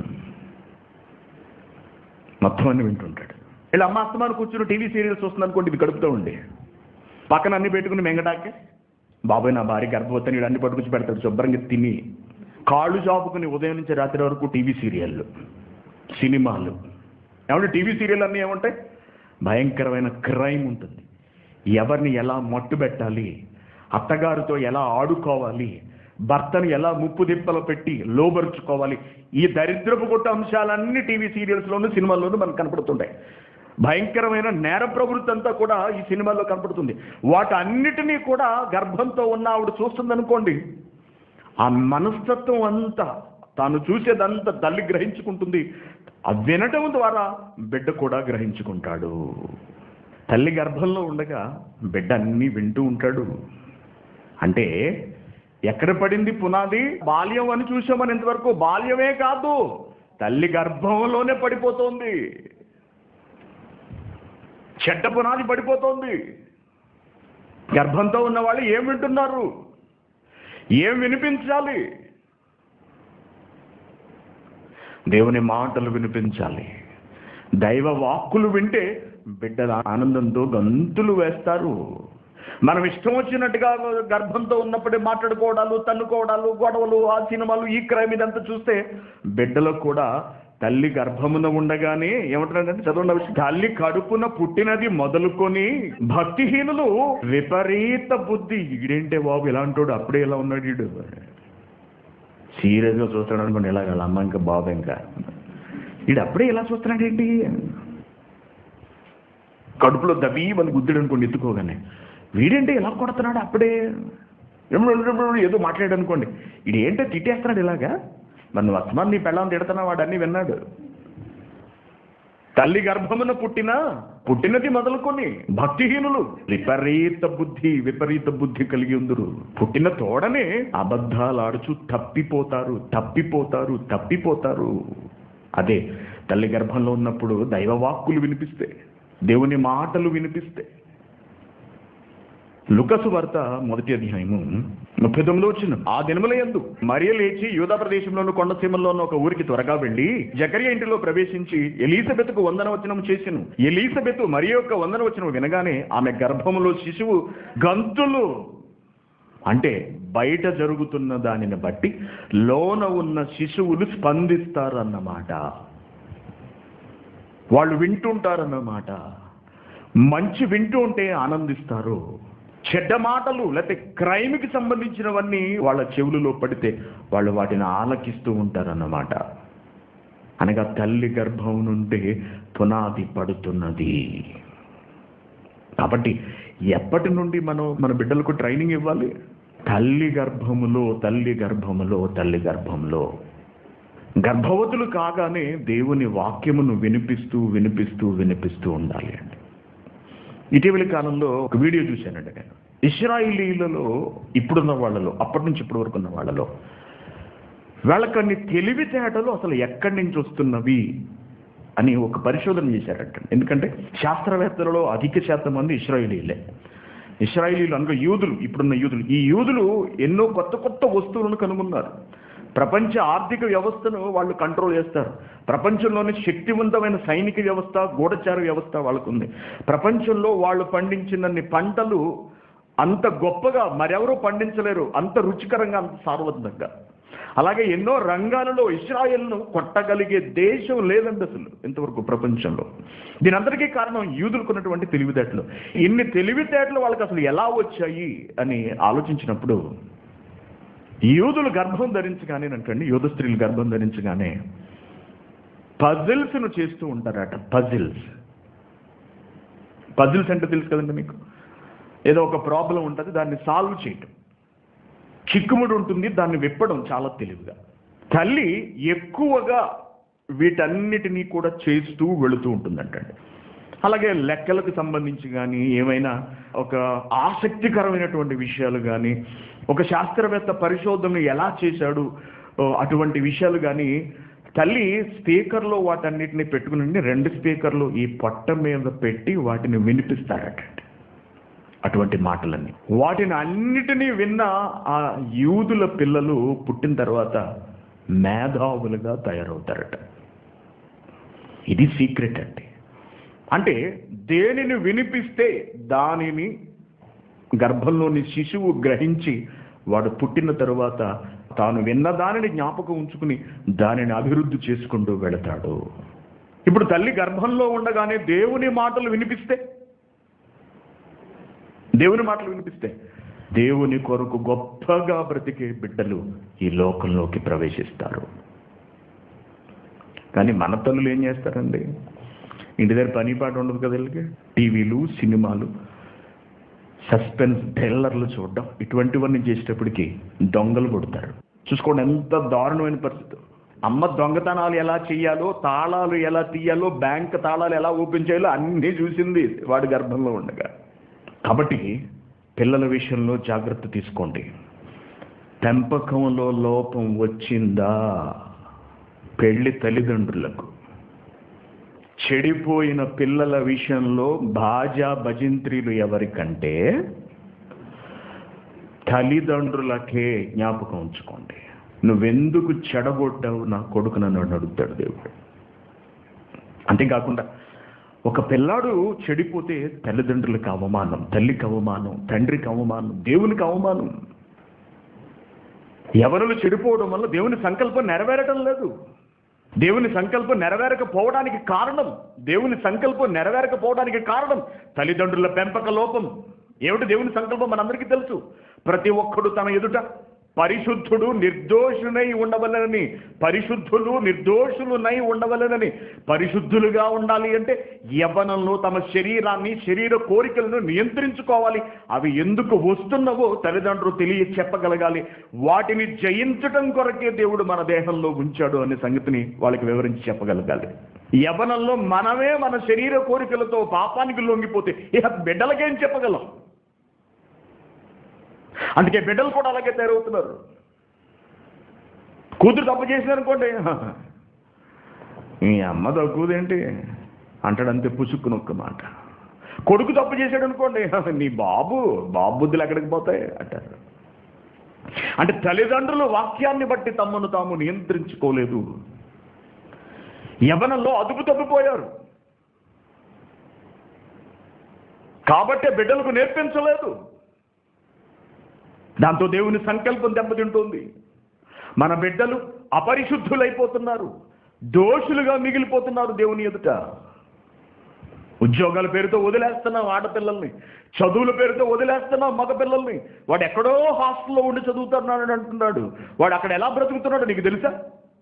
మొత్తం అన్ని వింటుంటాడు వీళ్ళ అమ్మ అస్తమాను కూర్చుని టీవీ సీరియల్స్ వస్తుంది అనుకోండి ఇది కడుపుతో ఉండి పక్కన అన్ని పెట్టుకుని మెంగటాకే బాబాయ్ నా భార్య గర్భవతిని వీడు అన్ని పట్టుకొచ్చి పెడతాడు శుభ్రంగా తిని కాళ్ళు చాపుకుని ఉదయం నుంచి రాత్రి వరకు టీవీ సీరియళ్ళు సినిమాలు ఏమంటే టీవీ సీరియల్ అన్నీ ఏముంటాయి భయంకరమైన క్రైమ్ ఉంటుంది ఎవరిని ఎలా మట్టు పెట్టాలి అత్తగారితో ఎలా ఆడుకోవాలి భర్తను ఎలా ముప్పు దిప్పలు పెట్టి లోబరుచుకోవాలి ఈ దరిద్రపు కొట్ట అంశాలన్నీ టీవీ సీరియల్స్లోనూ సినిమాల్లోనూ మనకు కనపడుతుంటాయి భయంకరమైన నేర ప్రవృత్తి అంతా కూడా ఈ సినిమాల్లో కనపడుతుంది వాటన్నిటినీ కూడా గర్భంతో ఉన్న ఆవిడ చూస్తుందనుకోండి ఆ మనస్తత్వం అంతా తాను చూసేదంతా తల్లి గ్రహించుకుంటుంది ఆ వినటం ద్వారా బిడ్డ కూడా గ్రహించుకుంటాడు తల్లి గర్భంలో ఉండగా బిడ్డ అన్నీ వింటూ ఉంటాడు అంటే ఎక్కడ పడింది పునాది బాల్యం అని చూసామని ఇంతవరకు బాల్యమే కాదు తల్లి గర్భంలోనే పడిపోతోంది చెడ్డ పునాది పడిపోతోంది గర్భంతో ఉన్న వాళ్ళు ఏం వింటున్నారు ఏం వినిపించాలి దేవుని మాటలు వినిపించాలి దైవ వాక్కులు వింటే బిడ్డల ఆనందంతో గంతులు వేస్తారు మనం ఇష్టం వచ్చినట్టుగా గర్భంతో ఉన్నప్పుడే మాట్లాడుకోవడాలు తన్నుకోవడాలు గొడవలు ఆ సినిమాలు ఈ క్రైమ్ ఇదంతా చూస్తే బిడ్డలకు కూడా తల్లి గర్భమున ఉండగానే ఏమంటున్నాడంటే చదవండి విషయం తల్లి కడుపున పుట్టినది మొదలుకొని భక్తిహీనులు విపరీత బుద్ధి ఈడేంటే బాబు ఇలాంటోడు అప్పుడే ఇలా ఉన్నాడు ఈడు సీరియస్గా చూస్తాడు అనుకోండి ఇలా వాళ్ళ అమ్మ ఇంకా బాబు ఇంకా ఈడు అప్పుడే ఇలా చూస్తున్నాడు ఏంటి కడుపులో దబీ మన గుద్దుడు అనుకోండి ఎత్తుకోగానే వీడేంటి ఇలా కొడుతున్నాడు అప్పుడే ఎప్పుడు ఎప్పుడు ఏదో మాట్లాడాడు అనుకోండి ఇది ఏంటో తిట్టేస్తున్నాడు ఇలాగా మరి నువ్వు అస్మాన్ నీ పెళ్ళాన్ని తిడుతున్నా వాడు అన్నీ విన్నాడు తల్లి గర్భమున పుట్టిన పుట్టినది మొదలుకొని భక్తిహీనులు విపరీత బుద్ధి విపరీత బుద్ధి కలిగి ఉందరు పుట్టిన తోడనే అబద్ధాలాడుచు తప్పిపోతారు తప్పిపోతారు తప్పిపోతారు అదే తల్లి గర్భంలో ఉన్నప్పుడు దైవ వాక్కులు వినిపిస్తే దేవుని మాటలు వినిపిస్తే లుకసు వార్త మొదటి అధ్యాయము ముప్పై తొమ్మిది వచ్చిన ఆ దినముల యందు మరియ లేచి యూదా ప్రదేశంలోని కొండసీమల్లోని ఒక ఊరికి త్వరగా వెళ్లి జకర్య ఇంటిలో ప్రవేశించి ఎలీసబెత్కు వందన వచనం చేసెను ఎలీసబెత్ మరి యొక్క వందన వచనం వినగానే ఆమె గర్భములో శిశువు గంతులు అంటే బయట జరుగుతున్న దానిని బట్టి లోన ఉన్న శిశువులు స్పందిస్తారన్నమాట వాళ్ళు వింటుంటారన్నమాట మంచి వింటూ ఉంటే ఆనందిస్తారు చెడ్డ మాటలు లేకపోతే క్రైమ్కి సంబంధించినవన్నీ వాళ్ళ చెవులలో పడితే వాళ్ళు వాటిని ఆలకిస్తూ ఉంటారన్నమాట అనగా తల్లి గర్భం నుండి పునాది పడుతున్నది కాబట్టి ఎప్పటి నుండి మనం మన బిడ్డలకు ట్రైనింగ్ ఇవ్వాలి తల్లి గర్భములో తల్లి గర్భములో తల్లి గర్భంలో గర్భవతులు కాగానే దేవుని వాక్యమును వినిపిస్తూ వినిపిస్తూ వినిపిస్తూ ఉండాలి అండి ఇటీవలి కాలంలో ఒక వీడియో చూశానండి నేను ఇస్రాయిలీలలో ఇప్పుడున్న వాళ్ళలో అప్పటి నుంచి ఇప్పటి వరకు ఉన్న వాళ్ళలో వాళ్ళకన్ని తెలివితేటలు అసలు ఎక్కడి నుంచి వస్తున్నవి అని ఒక పరిశోధన చేశారట ఎందుకంటే శాస్త్రవేత్తలలో అధిక శాతం మంది ఇస్రాయేలీలే ఇస్రాయేలీలు అనగా యూదులు ఇప్పుడున్న యూదులు ఈ యూదులు ఎన్నో కొత్త కొత్త వస్తువులను కనుగొన్నారు ప్రపంచ ఆర్థిక వ్యవస్థను వాళ్ళు కంట్రోల్ చేస్తారు ప్రపంచంలోని శక్తివంతమైన సైనిక వ్యవస్థ గూఢచార వ్యవస్థ వాళ్ళకుంది ప్రపంచంలో వాళ్ళు పండించినన్ని పంటలు అంత గొప్పగా మరెవరూ పండించలేరు అంత రుచికరంగా అంత సారవంతంగా అలాగే ఎన్నో రంగాలలో ఇస్రాయల్ను కొట్టగలిగే దేశం లేదండి అసలు ఇంతవరకు ప్రపంచంలో దీని అందరికీ కారణం యూదులకున్నటువంటి తెలివితేటలు ఇన్ని తెలివితేటలు వాళ్ళకి అసలు ఎలా వచ్చాయి అని ఆలోచించినప్పుడు యూదులు గర్భం ధరించగానే అంటండి యూద స్త్రీలు గర్భం ధరించగానే పజిల్స్ను చేస్తూ ఉంటారట పజిల్స్ పజిల్స్ అంటే తెలుసు కదండి మీకు ఏదో ఒక ప్రాబ్లం ఉంటుంది దాన్ని సాల్వ్ చేయటం చిక్కుముడి ఉంటుంది దాన్ని విప్పడం చాలా తెలివిగా తల్లి ఎక్కువగా వీటన్నిటినీ కూడా చేస్తూ వెళుతూ ఉంటుందంటండి అలాగే లెక్కలకు సంబంధించి కానీ ఏమైనా ఒక ఆసక్తికరమైనటువంటి విషయాలు కానీ ఒక శాస్త్రవేత్త పరిశోధనలు ఎలా చేశాడు ఓ, అటువంటి విషయాలు కానీ తల్లి స్పీకర్లో వాటన్నిటిని పెట్టుకుని రెండు స్పీకర్లు ఈ పొట్ట మీద పెట్టి వాటిని వినిపిస్తారట అటువంటి మాటలన్నీ వాటిని అన్నిటినీ విన్న ఆ యూదుల పిల్లలు పుట్టిన తర్వాత మేధావులుగా తయారవుతారట ఇది సీక్రెట్ అండి అంటే దేనిని వినిపిస్తే దానిని గర్భంలోని శిశువు గ్రహించి వాడు పుట్టిన తరువాత తాను విన్న దానిని జ్ఞాపకం ఉంచుకుని దానిని అభివృద్ధి చేసుకుంటూ వెళతాడు ఇప్పుడు తల్లి గర్భంలో ఉండగానే దేవుని మాటలు వినిపిస్తే దేవుని మాటలు వినిపిస్తే దేవుని కొరకు గొప్పగా బ్రతికే బిడ్డలు ఈ లోకంలోకి ప్రవేశిస్తారు కానీ మన తల్లులు ఏం చేస్తారండి ఇంటి దగ్గర పని పాట ఉండదు కదా వీళ్ళకి టీవీలు సినిమాలు సస్పెన్స్ థ్రిల్లర్లు చూడడం ఇటువంటివన్నీ చేసేటప్పటికి దొంగలు కొడతారు చూసుకోండి ఎంత దారుణమైన పరిస్థితి అమ్మ దొంగతనాలు ఎలా చేయాలో తాళాలు ఎలా తీయాలో బ్యాంక్ తాళాలు ఎలా ఓపెన్ చేయాలో అన్నీ చూసింది వాడి గర్భంలో ఉండగా కాబట్టి పిల్లల విషయంలో జాగ్రత్త తీసుకోండి పెంపకంలో లోపం వచ్చిందా పెళ్లి తల్లిదండ్రులకు చెడిపోయిన పిల్లల విషయంలో బాజా భజింత్రీలు ఎవరికంటే తల్లిదండ్రులకే జ్ఞాపకం ఉంచుకోండి నువ్వెందుకు చెడగొట్టావు నా కొడుకు నన్ను అడుగుతాడు దేవుడు అంతేకాకుండా ఒక పిల్లాడు చెడిపోతే తల్లిదండ్రులకు అవమానం తల్లికి అవమానం తండ్రికి అవమానం దేవునికి అవమానం ఎవరులు చెడిపోవడం వల్ల దేవుని సంకల్పం నెరవేరటం లేదు దేవుని సంకల్పం నెరవేరకపోవడానికి కారణం దేవుని సంకల్పం నెరవేరకపోవడానికి కారణం తల్లిదండ్రుల పెంపక లోపం ఏమిటి దేవుని సంకల్పం మనందరికీ తెలుసు ప్రతి ఒక్కడు తన ఎదుట పరిశుద్ధుడు నిర్దోషునై ఉండవలనని పరిశుద్ధులు నిర్దోషులునై ఉండవలనని పరిశుద్ధులుగా ఉండాలి అంటే యవ్వనంలో తమ శరీరాన్ని శరీర కోరికలను నియంత్రించుకోవాలి అవి ఎందుకు వస్తున్నవో తల్లిదండ్రులు తెలియ చెప్పగలగాలి వాటిని జయించటం కొరకే దేవుడు మన దేహంలో ఉంచాడు అనే సంగతిని వాళ్ళకి వివరించి చెప్పగలగాలి యవ్వనంలో మనమే మన శరీర కోరికలతో పాపానికి లొంగిపోతే ఇక బిడ్డలకేం చెప్పగలం అందుకే బిడ్డలు కూడా అలాగే తయారవుతున్నారు కూతురు తప్పు చేసినారనుకోండి మీ అమ్మ తక్కువదేంటి అంటాడంతే పుసుక్కుని ఒక్క మాట కొడుకు తప్పు చేశాడు అనుకోండి నీ బాబు బాబు బుద్ధులు ఎక్కడికి పోతాయి అంటారు అంటే తల్లిదండ్రులు వాక్యాన్ని బట్టి తమను తాము నియంత్రించుకోలేదు యవనంలో అదుపు తప్పిపోయారు కాబట్టే బిడ్డలకు నేర్పించలేదు దాంతో దేవుని సంకల్పం దెబ్బతింటుంది మన బిడ్డలు అపరిశుద్ధులైపోతున్నారు దోషులుగా మిగిలిపోతున్నారు దేవుని ఎదుట ఉద్యోగాల పేరుతో వదిలేస్తున్నాం ఆడపిల్లల్ని చదువుల పేరుతో వదిలేస్తున్నాం మగపిల్లల్ని వాడు ఎక్కడో హాస్టల్లో ఉండి చదువుతున్నాడు అంటున్నాడు వాడు అక్కడ ఎలా బ్రతుకుతున్నాడు నీకు తెలుసా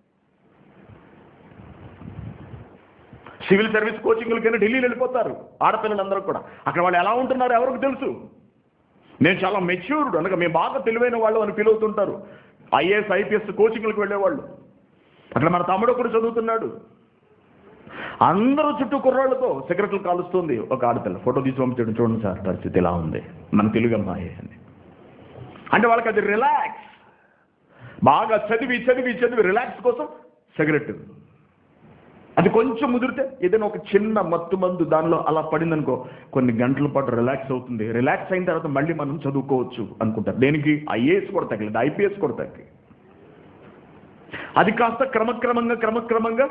సివిల్ సర్వీస్ కోచింగ్లకైనా ఢిల్లీ వెళ్ళిపోతారు ఆడపిల్లలందరూ కూడా అక్కడ వాళ్ళు ఎలా ఉంటున్నారు ఎవరికి తెలుసు నేను చాలా మెచ్యూర్డ్ అనగా మేము బాగా తెలివైన వాళ్ళు అని ఫీల్ అవుతుంటారు ఐఏఎస్ ఐపీఎస్ కోచింగ్లకు వెళ్ళేవాళ్ళు అక్కడ మన తమ్ముడు ఒకడు చదువుతున్నాడు అందరూ చుట్టూ కుర్రాళ్ళతో సిగరెట్లు కాలుస్తుంది ఒక ఆడపిల్ల ఫోటో తీసి పంపించడం చూడండి సార్ పరిస్థితి ఇలా ఉంది మన తెలుగు అమ్మాయి అని అంటే వాళ్ళకి అది రిలాక్స్ బాగా చదివి చదివి చదివి రిలాక్స్ కోసం సిగరెట్ అది కొంచెం ముదిరితే ఏదైనా ఒక చిన్న మత్తు మందు దానిలో అలా పడిందనుకో కొన్ని గంటల పాటు రిలాక్స్ అవుతుంది రిలాక్స్ అయిన తర్వాత మళ్ళీ మనం చదువుకోవచ్చు అనుకుంటారు దేనికి ఐఏఎస్ కూడా తగ్గలేదు ఐపీఎస్ కూడా తగ్గి అది కాస్త క్రమక్రమంగా క్రమక్రమంగా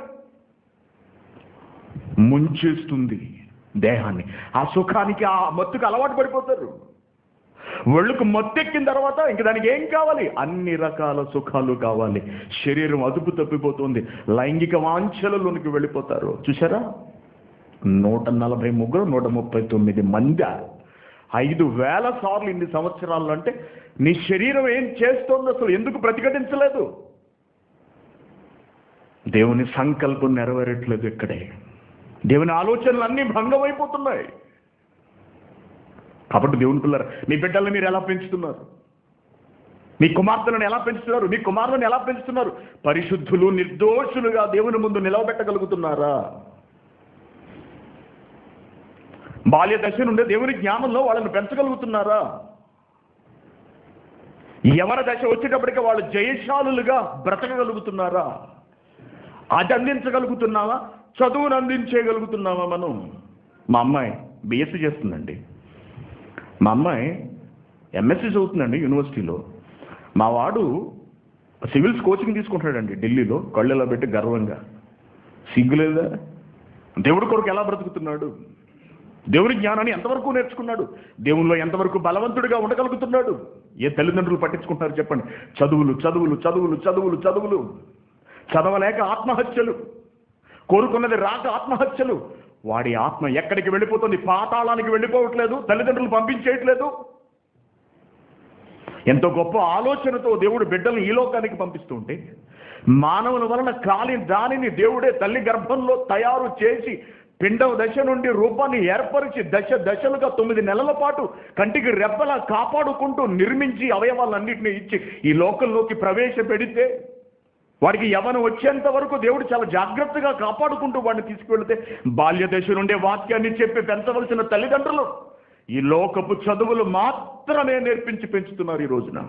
ముంచేస్తుంది దేహాన్ని ఆ సుఖానికి ఆ మత్తుకు అలవాటు పడిపోతారు ఒళ్ళుకు మత్తెక్కిన తర్వాత ఇంక దానికి ఏం కావాలి అన్ని రకాల సుఖాలు కావాలి శరీరం అదుపు తప్పిపోతుంది లైంగిక వాంఛలలోనికి వెళ్ళిపోతారు చూసారా నూట నలభై ముగ్గురు నూట ముప్పై తొమ్మిది మంది ఐదు వేల సార్లు ఇన్ని సంవత్సరాలు అంటే నీ శరీరం ఏం చేస్తోంది అసలు ఎందుకు ప్రతిఘటించలేదు దేవుని సంకల్పం నెరవేరట్లేదు ఇక్కడే దేవుని ఆలోచనలు అన్నీ భంగమైపోతున్నాయి కాబట్టి దేవుని పిల్లలు మీ బిడ్డలను మీరు ఎలా పెంచుతున్నారు మీ కుమార్తెలను ఎలా పెంచుతున్నారు మీ కుమారులను ఎలా పెంచుతున్నారు పరిశుద్ధులు నిర్దోషులుగా దేవుని ముందు నిలవబెట్టగలుగుతున్నారా బాల్య దశ నుండే దేవుని జ్ఞానంలో వాళ్ళని పెంచగలుగుతున్నారా ఎవరి దశ వచ్చేటప్పటికి వాళ్ళు జయశాలులుగా బ్రతకగలుగుతున్నారా అది అందించగలుగుతున్నావా చదువును అందించేయగలుగుతున్నావా మనం మా అమ్మాయి బిఎస్సీ చేస్తుందండి మా అమ్మాయి ఎంఎస్సీ చదువుతుందండి యూనివర్సిటీలో మా వాడు సివిల్స్ కోచింగ్ తీసుకుంటాడండి ఢిల్లీలో కళ్ళు ఎలా పెట్టి గర్వంగా సిగ్గులేదా దేవుడి కొరకు ఎలా బ్రతుకుతున్నాడు దేవుని జ్ఞానాన్ని ఎంతవరకు నేర్చుకున్నాడు దేవునిలో ఎంతవరకు బలవంతుడిగా ఉండగలుగుతున్నాడు ఏ తల్లిదండ్రులు పట్టించుకుంటారు చెప్పండి చదువులు చదువులు చదువులు చదువులు చదువులు చదవలేక ఆత్మహత్యలు కోరుకున్నది రాక ఆత్మహత్యలు వాడి ఆత్మ ఎక్కడికి వెళ్ళిపోతుంది పాతాళానికి వెళ్ళిపోవట్లేదు తల్లిదండ్రులు పంపించేయట్లేదు ఎంతో గొప్ప ఆలోచనతో దేవుడు బిడ్డలను ఈ లోకానికి పంపిస్తుంటే మానవుల వలన కాలి దానిని దేవుడే తల్లి గర్భంలో తయారు చేసి పిండవ దశ నుండి రూపాన్ని ఏర్పరిచి దశ దశలుగా తొమ్మిది నెలల పాటు కంటికి రెప్పలా కాపాడుకుంటూ నిర్మించి అవయవాలన్నింటినీ ఇచ్చి ఈ లోకంలోకి ప్రవేశపెడితే వాడికి యవనం వచ్చేంత వరకు దేవుడు చాలా జాగ్రత్తగా కాపాడుకుంటూ వాడిని తీసుకువెళితే బాల్య దశ నుండే వాక్యాన్ని చెప్పి పెంచవలసిన తల్లిదండ్రులు ఈ లోకపు చదువులు మాత్రమే నేర్పించి పెంచుతున్నారు ఈ రోజున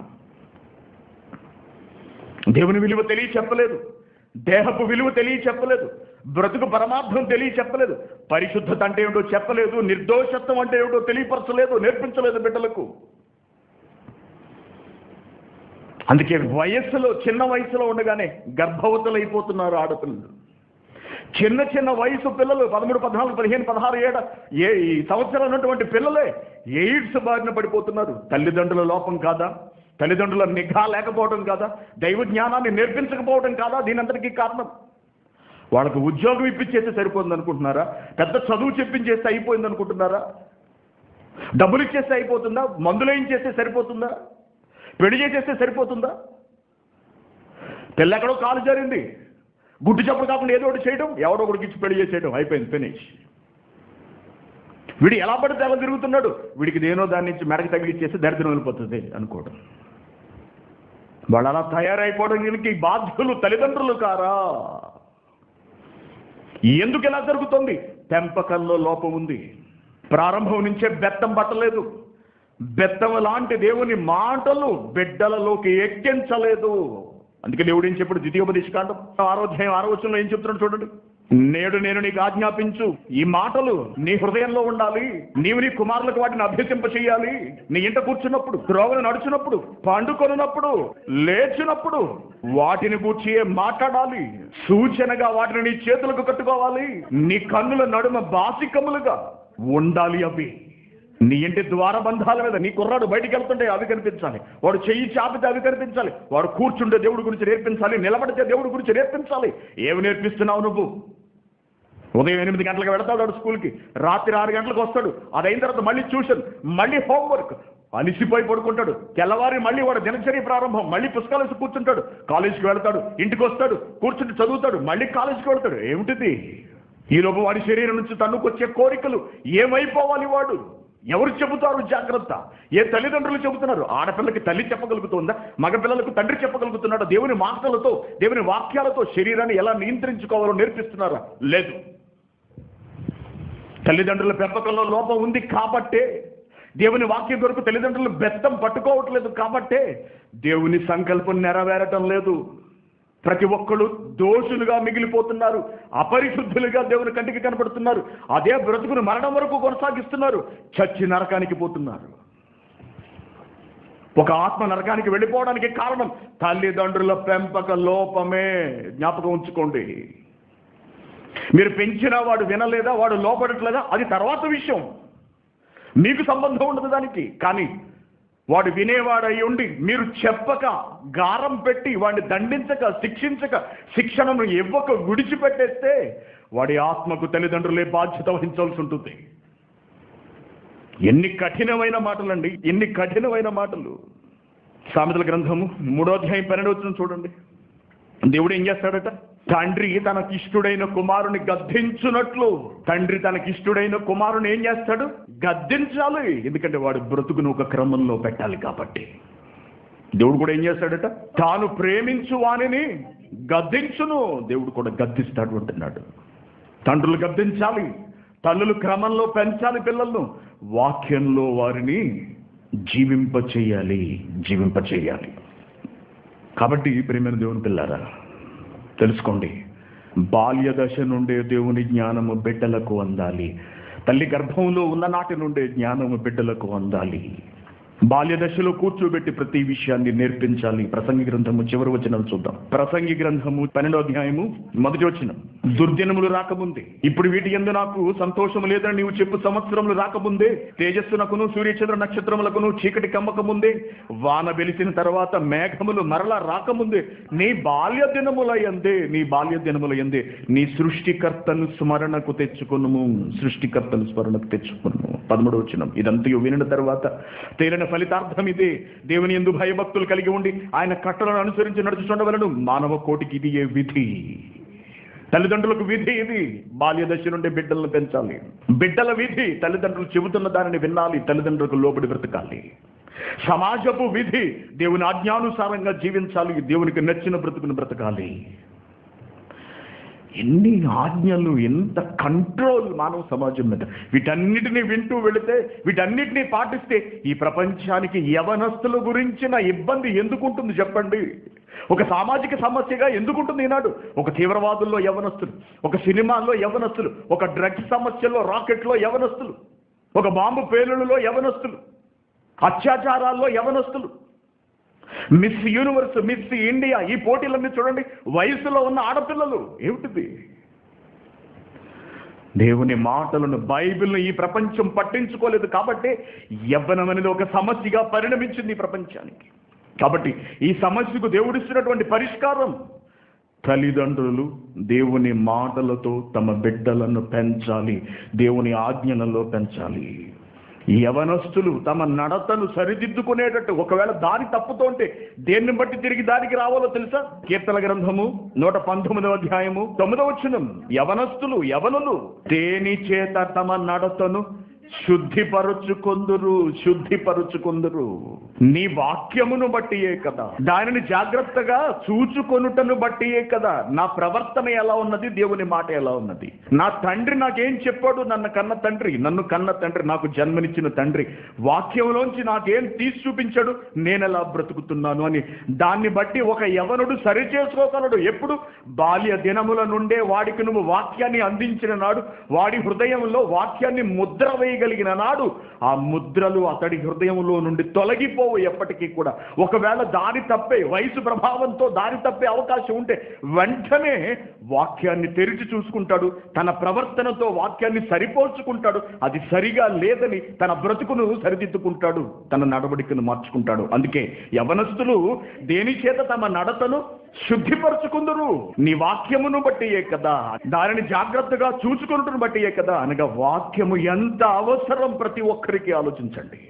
దేవుని విలువ తెలియ చెప్పలేదు దేహపు విలువ తెలియ చెప్పలేదు బ్రతుకు పరమార్థం తెలియ చెప్పలేదు పరిశుద్ధత అంటే ఏమిటో చెప్పలేదు నిర్దోషత్వం అంటే ఏమిటో తెలియపరచలేదు నేర్పించలేదు బిడ్డలకు అందుకే వయస్సులో చిన్న వయసులో ఉండగానే గర్భవతులు అయిపోతున్నారు ఆడపిల్లలు చిన్న చిన్న వయసు పిల్లలు పదమూడు పద్నాలుగు పదిహేను పదహారు ఏడ ఏ ఈ సంవత్సరం ఉన్నటువంటి పిల్లలే ఎయిడ్స్ బారిన పడిపోతున్నారు తల్లిదండ్రుల లోపం కాదా తల్లిదండ్రుల నిఘా లేకపోవడం కాదా దైవ జ్ఞానాన్ని నేర్పించకపోవడం కాదా దీని అందరికీ కారణం వాళ్ళకు ఉద్యోగం ఇప్పించేస్తే సరిపోతుంది అనుకుంటున్నారా పెద్ద చదువు చెప్పించేస్తే అయిపోయింది అనుకుంటున్నారా డబ్బులు ఇచ్చేస్తే అయిపోతుందా మందులు ఏం చేస్తే సరిపోతుందా పెళ్లి చేసేస్తే సరిపోతుందా పెళ్ళెక్కడో కాలు జరిగింది గుడ్డు చప్పుడు కాకుండా ఏదో ఒకటి చేయడం ఎవడో ఒకటికి ఇచ్చి పెళ్లి చేసేయడం అయిపోయింది ఫినిష్ వీడు ఎలా పడితే ఎలా తిరుగుతున్నాడు వీడికి దేనో దాని నుంచి మెడకి తగిలిచ్చేసి దరిద్రం వెళ్ళిపోతుంది అనుకోవడం వాళ్ళు అలా తయారైపోవడం దీనికి బాధ్యులు తల్లిదండ్రులు కారా ఎందుకు ఎలా జరుగుతుంది పెంపకంలో లోపం ఉంది ప్రారంభం నుంచే బెత్తం పట్టలేదు బెత్తం లాంటి దేవుని మాటలు బిడ్డలలోకి ఎక్కించలేదు అందుకే దేవుడు ఏం చెప్పాడు ద్వితీయోపదేశకాండం ఆరోధ్యాయం ఆరోచనలో ఏం చెప్తున్నాడు చూడండి నేడు నేను నీకు ఆజ్ఞాపించు ఈ మాటలు నీ హృదయంలో ఉండాలి నీవు నీ కుమారులకు వాటిని అభ్యసింప చేయాలి నీ ఇంట కూర్చున్నప్పుడు త్రోవను నడుచున్నప్పుడు పండుకొనున్నప్పుడు లేచినప్పుడు వాటిని గూర్చి మాట్లాడాలి సూచనగా వాటిని నీ చేతులకు కట్టుకోవాలి నీ కన్నుల నడుమ బాసికములుగా ఉండాలి అవి నీ ఇంటి ద్వారబంధాల మీద నీ కుర్రాడు బయటికి వెళ్తుంటే అవి కనిపించాలి వాడు చెయ్యి చాపితే అవి కనిపించాలి వాడు కూర్చుంటే దేవుడి గురించి నేర్పించాలి నిలబడితే దేవుడి గురించి నేర్పించాలి ఏమి నేర్పిస్తున్నావు నువ్వు ఉదయం ఎనిమిది గంటలకు వెళతాడు వాడు స్కూల్కి రాత్రి ఆరు గంటలకు వస్తాడు అది అయిన తర్వాత మళ్ళీ ట్యూషన్ మళ్ళీ హోంవర్క్ అలిసిపోయి పడుకుంటాడు తెల్లవారి మళ్ళీ వాడు దినచర్య ప్రారంభం మళ్ళీ పుస్తకాలు వేసి కూర్చుంటాడు కాలేజీకి వెళ్తాడు ఇంటికి వస్తాడు కూర్చుంటే చదువుతాడు మళ్ళీ కాలేజీకి వెళ్తాడు ఏమిటిది ఈ లోపు వాడి శరీరం నుంచి తన్నుకొచ్చే కోరికలు ఏమైపోవాలి వాడు ఎవరు చెబుతారు జాగ్రత్త ఏ తల్లిదండ్రులు చెబుతున్నారు ఆడపిల్లకి తల్లి చెప్పగలుగుతుందా మగపిల్లలకు తండ్రి చెప్పగలుగుతున్నాడు దేవుని మాటలతో దేవుని వాక్యాలతో శరీరాన్ని ఎలా నియంత్రించుకోవాలో నేర్పిస్తున్నారా లేదు తల్లిదండ్రుల పెంపకంలో లోపం ఉంది కాబట్టే దేవుని వాక్యం కొరకు తల్లిదండ్రులు బెత్తం పట్టుకోవట్లేదు కాబట్టే దేవుని సంకల్పం నెరవేరటం లేదు ప్రతి ఒక్కరు దోషులుగా మిగిలిపోతున్నారు అపరిశుద్ధులుగా దేవుని కంటికి కనపడుతున్నారు అదే బ్రతుకును మరణం వరకు కొనసాగిస్తున్నారు చచ్చి నరకానికి పోతున్నారు ఒక ఆత్మ నరకానికి వెళ్ళిపోవడానికి కారణం తల్లిదండ్రుల పెంపక లోపమే జ్ఞాపకం ఉంచుకోండి మీరు పెంచినా వాడు వినలేదా వాడు లోపడట్లేదా అది తర్వాత విషయం మీకు సంబంధం ఉండదు దానికి కానీ వాడు వినేవాడై ఉండి మీరు చెప్పక గారం పెట్టి వాడిని దండించక శిక్షించక శిక్షణను ఇవ్వక విడిచిపెట్టేస్తే వాడి ఆత్మకు తల్లిదండ్రులే బాధ్యత వహించాల్సి ఉంటుంది ఎన్ని కఠినమైన మాటలండి ఎన్ని కఠినమైన మాటలు సామెతల గ్రంథము మూడో అధ్యాయం పన్నెండు వచ్చిన చూడండి దేవుడు ఏం చేస్తాడట తండ్రి తనకిష్టుడైన కుమారుని గద్దించున్నట్లు తండ్రి తనకిష్టుడైన కుమారుని ఏం చేస్తాడు గద్దించాలి ఎందుకంటే వాడు బ్రతుకును ఒక క్రమంలో పెట్టాలి కాబట్టి దేవుడు కూడా ఏం చేస్తాడట తాను ప్రేమించు వానిని గద్దించును దేవుడు కూడా గద్దిస్తాడు అంటున్నాడు తండ్రులు గద్దించాలి తల్లులు క్రమంలో పెంచాలి పిల్లలను వాక్యంలో వారిని జీవింప చేయాలి జీవింప చేయాలి కాబట్టి ప్రేమైన దేవుని పిల్లారా తెలుసుకోండి బాల్య దశ నుండే దేవుని జ్ఞానము బిడ్డలకు అందాలి తల్లి గర్భంలో ఉన్న నాటి నుండే జ్ఞానము బిడ్డలకు అందాలి బాల్య దశలో కూర్చోబెట్టి ప్రతి విషయాన్ని నేర్పించాలి ప్రసంగి గ్రంథము చివరి వచనం చూద్దాం ప్రసంగి గ్రంథము పన్నెండో అధ్యాయము మొదటి వచనం దుర్దినములు రాకముందే ఇప్పుడు వీటి ఎందు నాకు సంతోషం లేదని నీవు చెప్పు సంవత్సరములు రాకముందే తేజస్సునకును సూర్యచంద్ర నక్షత్రములకును చీకటి కమ్మకముందే వాన వెలిసిన తర్వాత మేఘములు మరలా రాకముందే నీ బాల్య దినముల ఎందే నీ బాల్య దినముల ఎందే నీ సృష్టికర్తను స్మరణకు తెచ్చుకును సృష్టికర్తను స్మరణకు తెచ్చుకును పదమూడు వచ్చిన ఇదంతా వినిన తర్వాత తేలిన ఫలితార్థం ఇదే దేవుని ఎందు భయభక్తులు కలిగి ఉండి ఆయన కట్టలను అనుసరించి నడుచుండవలను మానవ కోటికి ఇది ఏ విధి తల్లిదండ్రులకు విధి ఇది బాల్య దశ నుండి బిడ్డలను పెంచాలి బిడ్డల విధి తల్లిదండ్రులు చెబుతున్న దానిని వినాలి తల్లిదండ్రులకు లోబడి బ్రతకాలి సమాజపు విధి దేవుని ఆజ్ఞానుసారంగా జీవించాలి దేవునికి నచ్చిన బ్రతుకును బ్రతకాలి ఎన్ని ఆజ్ఞలు ఎంత కంట్రోల్ మానవ సమాజం మీద వీటన్నిటిని వింటూ వెళితే వీటన్నిటిని పాటిస్తే ఈ ప్రపంచానికి యవనస్తుల గురించిన ఇబ్బంది ఎందుకుంటుంది చెప్పండి ఒక సామాజిక సమస్యగా ఎందుకుంటుంది ఈనాడు ఒక తీవ్రవాదుల్లో యవనస్తులు ఒక సినిమాల్లో యవనస్తులు ఒక డ్రగ్స్ సమస్యల్లో రాకెట్లో యవనస్తులు ఒక బాంబు పేలుళ్ళలో యవనస్తులు అత్యాచారాల్లో యవనస్తులు మిస్ యూనివర్స్ మిస్ ఇండియా ఈ పోటీలన్నీ చూడండి వయసులో ఉన్న ఆడపిల్లలు ఏమిటిది దేవుని మాటలను బైబిల్ను ఈ ప్రపంచం పట్టించుకోలేదు కాబట్టి యవ్వనం అనేది ఒక సమస్యగా పరిణమించింది ఈ ప్రపంచానికి కాబట్టి ఈ సమస్యకు దేవుడిస్తున్నటువంటి పరిష్కారం తల్లిదండ్రులు దేవుని మాటలతో తమ బిడ్డలను పెంచాలి దేవుని ఆజ్ఞలలో పెంచాలి యవనస్తులు తమ నడతను సరిదిద్దుకునేటట్టు ఒకవేళ దారి తప్పుతుంటే దేన్ని బట్టి తిరిగి దారికి రావాలో తెలుసా కీర్తన గ్రంథము నూట పంతొమ్మిదవ అధ్యాయము తొమ్మిదవ వచనం యవనస్తులు యవనులు దేని చేత తమ నడతను శుద్ధిపరుచుకొందురు శుద్ధిపరుచుకొందురు నీ వాక్యమును బట్టియే కదా దానిని జాగ్రత్తగా చూచుకొనుటను బట్టియే కదా నా ప్రవర్తన ఎలా ఉన్నది దేవుని మాట ఎలా ఉన్నది నా తండ్రి నాకేం చెప్పాడు నన్ను కన్న తండ్రి నన్ను కన్న తండ్రి నాకు జన్మనిచ్చిన తండ్రి వాక్యంలోంచి నాకేం తీసి చూపించాడు నేను ఎలా బ్రతుకుతున్నాను అని దాన్ని బట్టి ఒక యవనుడు సరి చేసుకోగలడు ఎప్పుడు బాల్య దినముల నుండే వాడికి నువ్వు వాక్యాన్ని అందించిన నాడు వాడి హృదయంలో వాక్యాన్ని ముద్ర వేయగలిగిన నాడు ఆ ముద్రలు అతడి హృదయంలో నుండి తొలగిపోవు ఎప్పటికీ కూడా ఒకవేళ దారి తప్పే వయసు ప్రభావంతో దారి తప్పే అవకాశం ఉంటే వెంటనే వాక్యాన్ని తెరిచి చూసుకుంటాడు తన ప్రవర్తనతో వాక్యాన్ని సరిపోల్చుకుంటాడు అది సరిగా లేదని తన బ్రతుకును సరిదిద్దుకుంటాడు తన నడవడికను మార్చుకుంటాడు అందుకే యవనస్తులు దేని చేత తమ నడతను శుద్ధిపరచుకుందరు నీ వాక్యమును బట్టియే కదా దానిని జాగ్రత్తగా చూసుకున్నట్టును బట్టియే కదా అనగా వాక్యము ఎంత అవసరం ప్రతి ఒక్కరికి ఆలోచించండి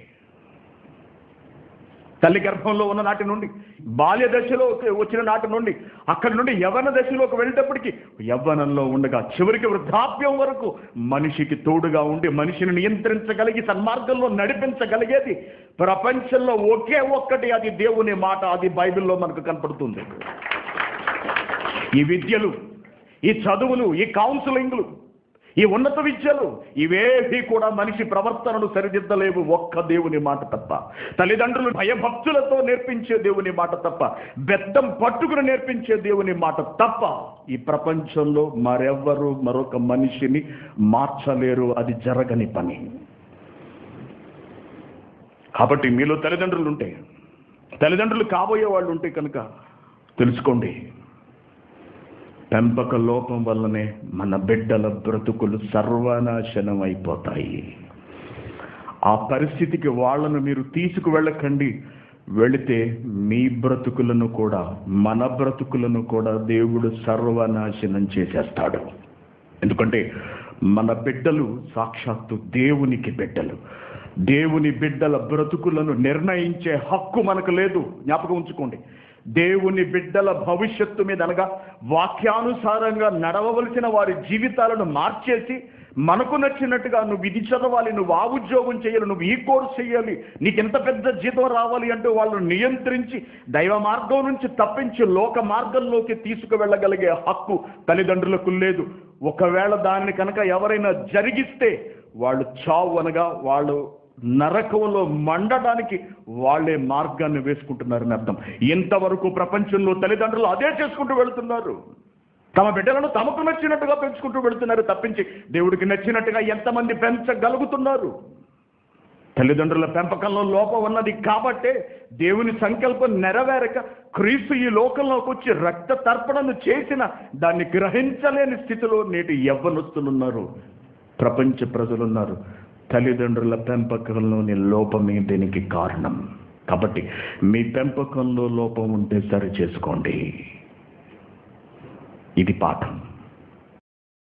తల్లి గర్భంలో ఉన్న నాటి నుండి బాల్య దశలో వచ్చిన నాటి నుండి అక్కడి నుండి యవ్వన దశలోకి వెళ్ళేటప్పటికి యవ్వనంలో ఉండగా చివరికి వృద్ధాప్యం వరకు మనిషికి తోడుగా ఉండి మనిషిని నియంత్రించగలిగి సన్మార్గంలో నడిపించగలిగేది ప్రపంచంలో ఒకే ఒక్కటి అది దేవుని మాట అది బైబిల్లో మనకు కనపడుతుంది ఈ విద్యలు ఈ చదువులు ఈ కౌన్సిలింగ్లు ఈ ఉన్నత విద్యలు ఇవేవి కూడా మనిషి ప్రవర్తనను సరిదిద్దలేవు ఒక్క దేవుని మాట తప్ప తల్లిదండ్రులు భయభక్తులతో నేర్పించే దేవుని మాట తప్ప బెత్తం పట్టుకుని నేర్పించే దేవుని మాట తప్ప ఈ ప్రపంచంలో మరెవ్వరు మరొక మనిషిని మార్చలేరు అది జరగని పని కాబట్టి మీలో తల్లిదండ్రులు ఉంటే తల్లిదండ్రులు కాబోయే వాళ్ళు ఉంటే కనుక తెలుసుకోండి పెంపక లోపం వల్లనే మన బిడ్డల బ్రతుకులు సర్వనాశనం అయిపోతాయి ఆ పరిస్థితికి వాళ్ళను మీరు తీసుకువెళ్ళకండి వెళితే మీ బ్రతుకులను కూడా మన బ్రతుకులను కూడా దేవుడు సర్వనాశనం చేసేస్తాడు ఎందుకంటే మన బిడ్డలు సాక్షాత్తు దేవునికి బిడ్డలు దేవుని బిడ్డల బ్రతుకులను నిర్ణయించే హక్కు మనకు లేదు జ్ఞాపకం ఉంచుకోండి దేవుని బిడ్డల భవిష్యత్తు మీద అనగా వాక్యానుసారంగా నడవవలసిన వారి జీవితాలను మార్చేసి మనకు నచ్చినట్టుగా నువ్వు ఇది చదవాలి నువ్వు ఆ ఉద్యోగం చేయాలి నువ్వు ఈ కోర్స్ చేయాలి నీకు ఎంత పెద్ద జీతం రావాలి అంటే వాళ్ళను నియంత్రించి దైవ మార్గం నుంచి తప్పించి లోక మార్గంలోకి తీసుకువెళ్ళగలిగే హక్కు తల్లిదండ్రులకు లేదు ఒకవేళ దాన్ని కనుక ఎవరైనా జరిగిస్తే వాళ్ళు చావు అనగా వాళ్ళు నరకంలో మండడానికి వాళ్ళే మార్గాన్ని వేసుకుంటున్నారని అర్థం ఇంతవరకు ప్రపంచంలో తల్లిదండ్రులు అదే చేసుకుంటూ వెళుతున్నారు తమ బిడ్డలను తమకు నచ్చినట్టుగా పెంచుకుంటూ వెళుతున్నారు తప్పించి దేవుడికి నచ్చినట్టుగా ఎంతమంది పెంచగలుగుతున్నారు తల్లిదండ్రుల పెంపకంలో లోపం ఉన్నది కాబట్టే దేవుని సంకల్పం నెరవేరక క్రీస్తు ఈ లోకంలోకి వచ్చి రక్త తర్పణను చేసిన దాన్ని గ్రహించలేని స్థితిలో నేటి యవ్వనస్తులున్నారు ప్రపంచ ప్రజలున్నారు తల్లిదండ్రుల పెంపకంలోని లోపమే దీనికి కారణం కాబట్టి మీ పెంపకంలో లోపం ఉంటే సరి చేసుకోండి ఇది పాఠం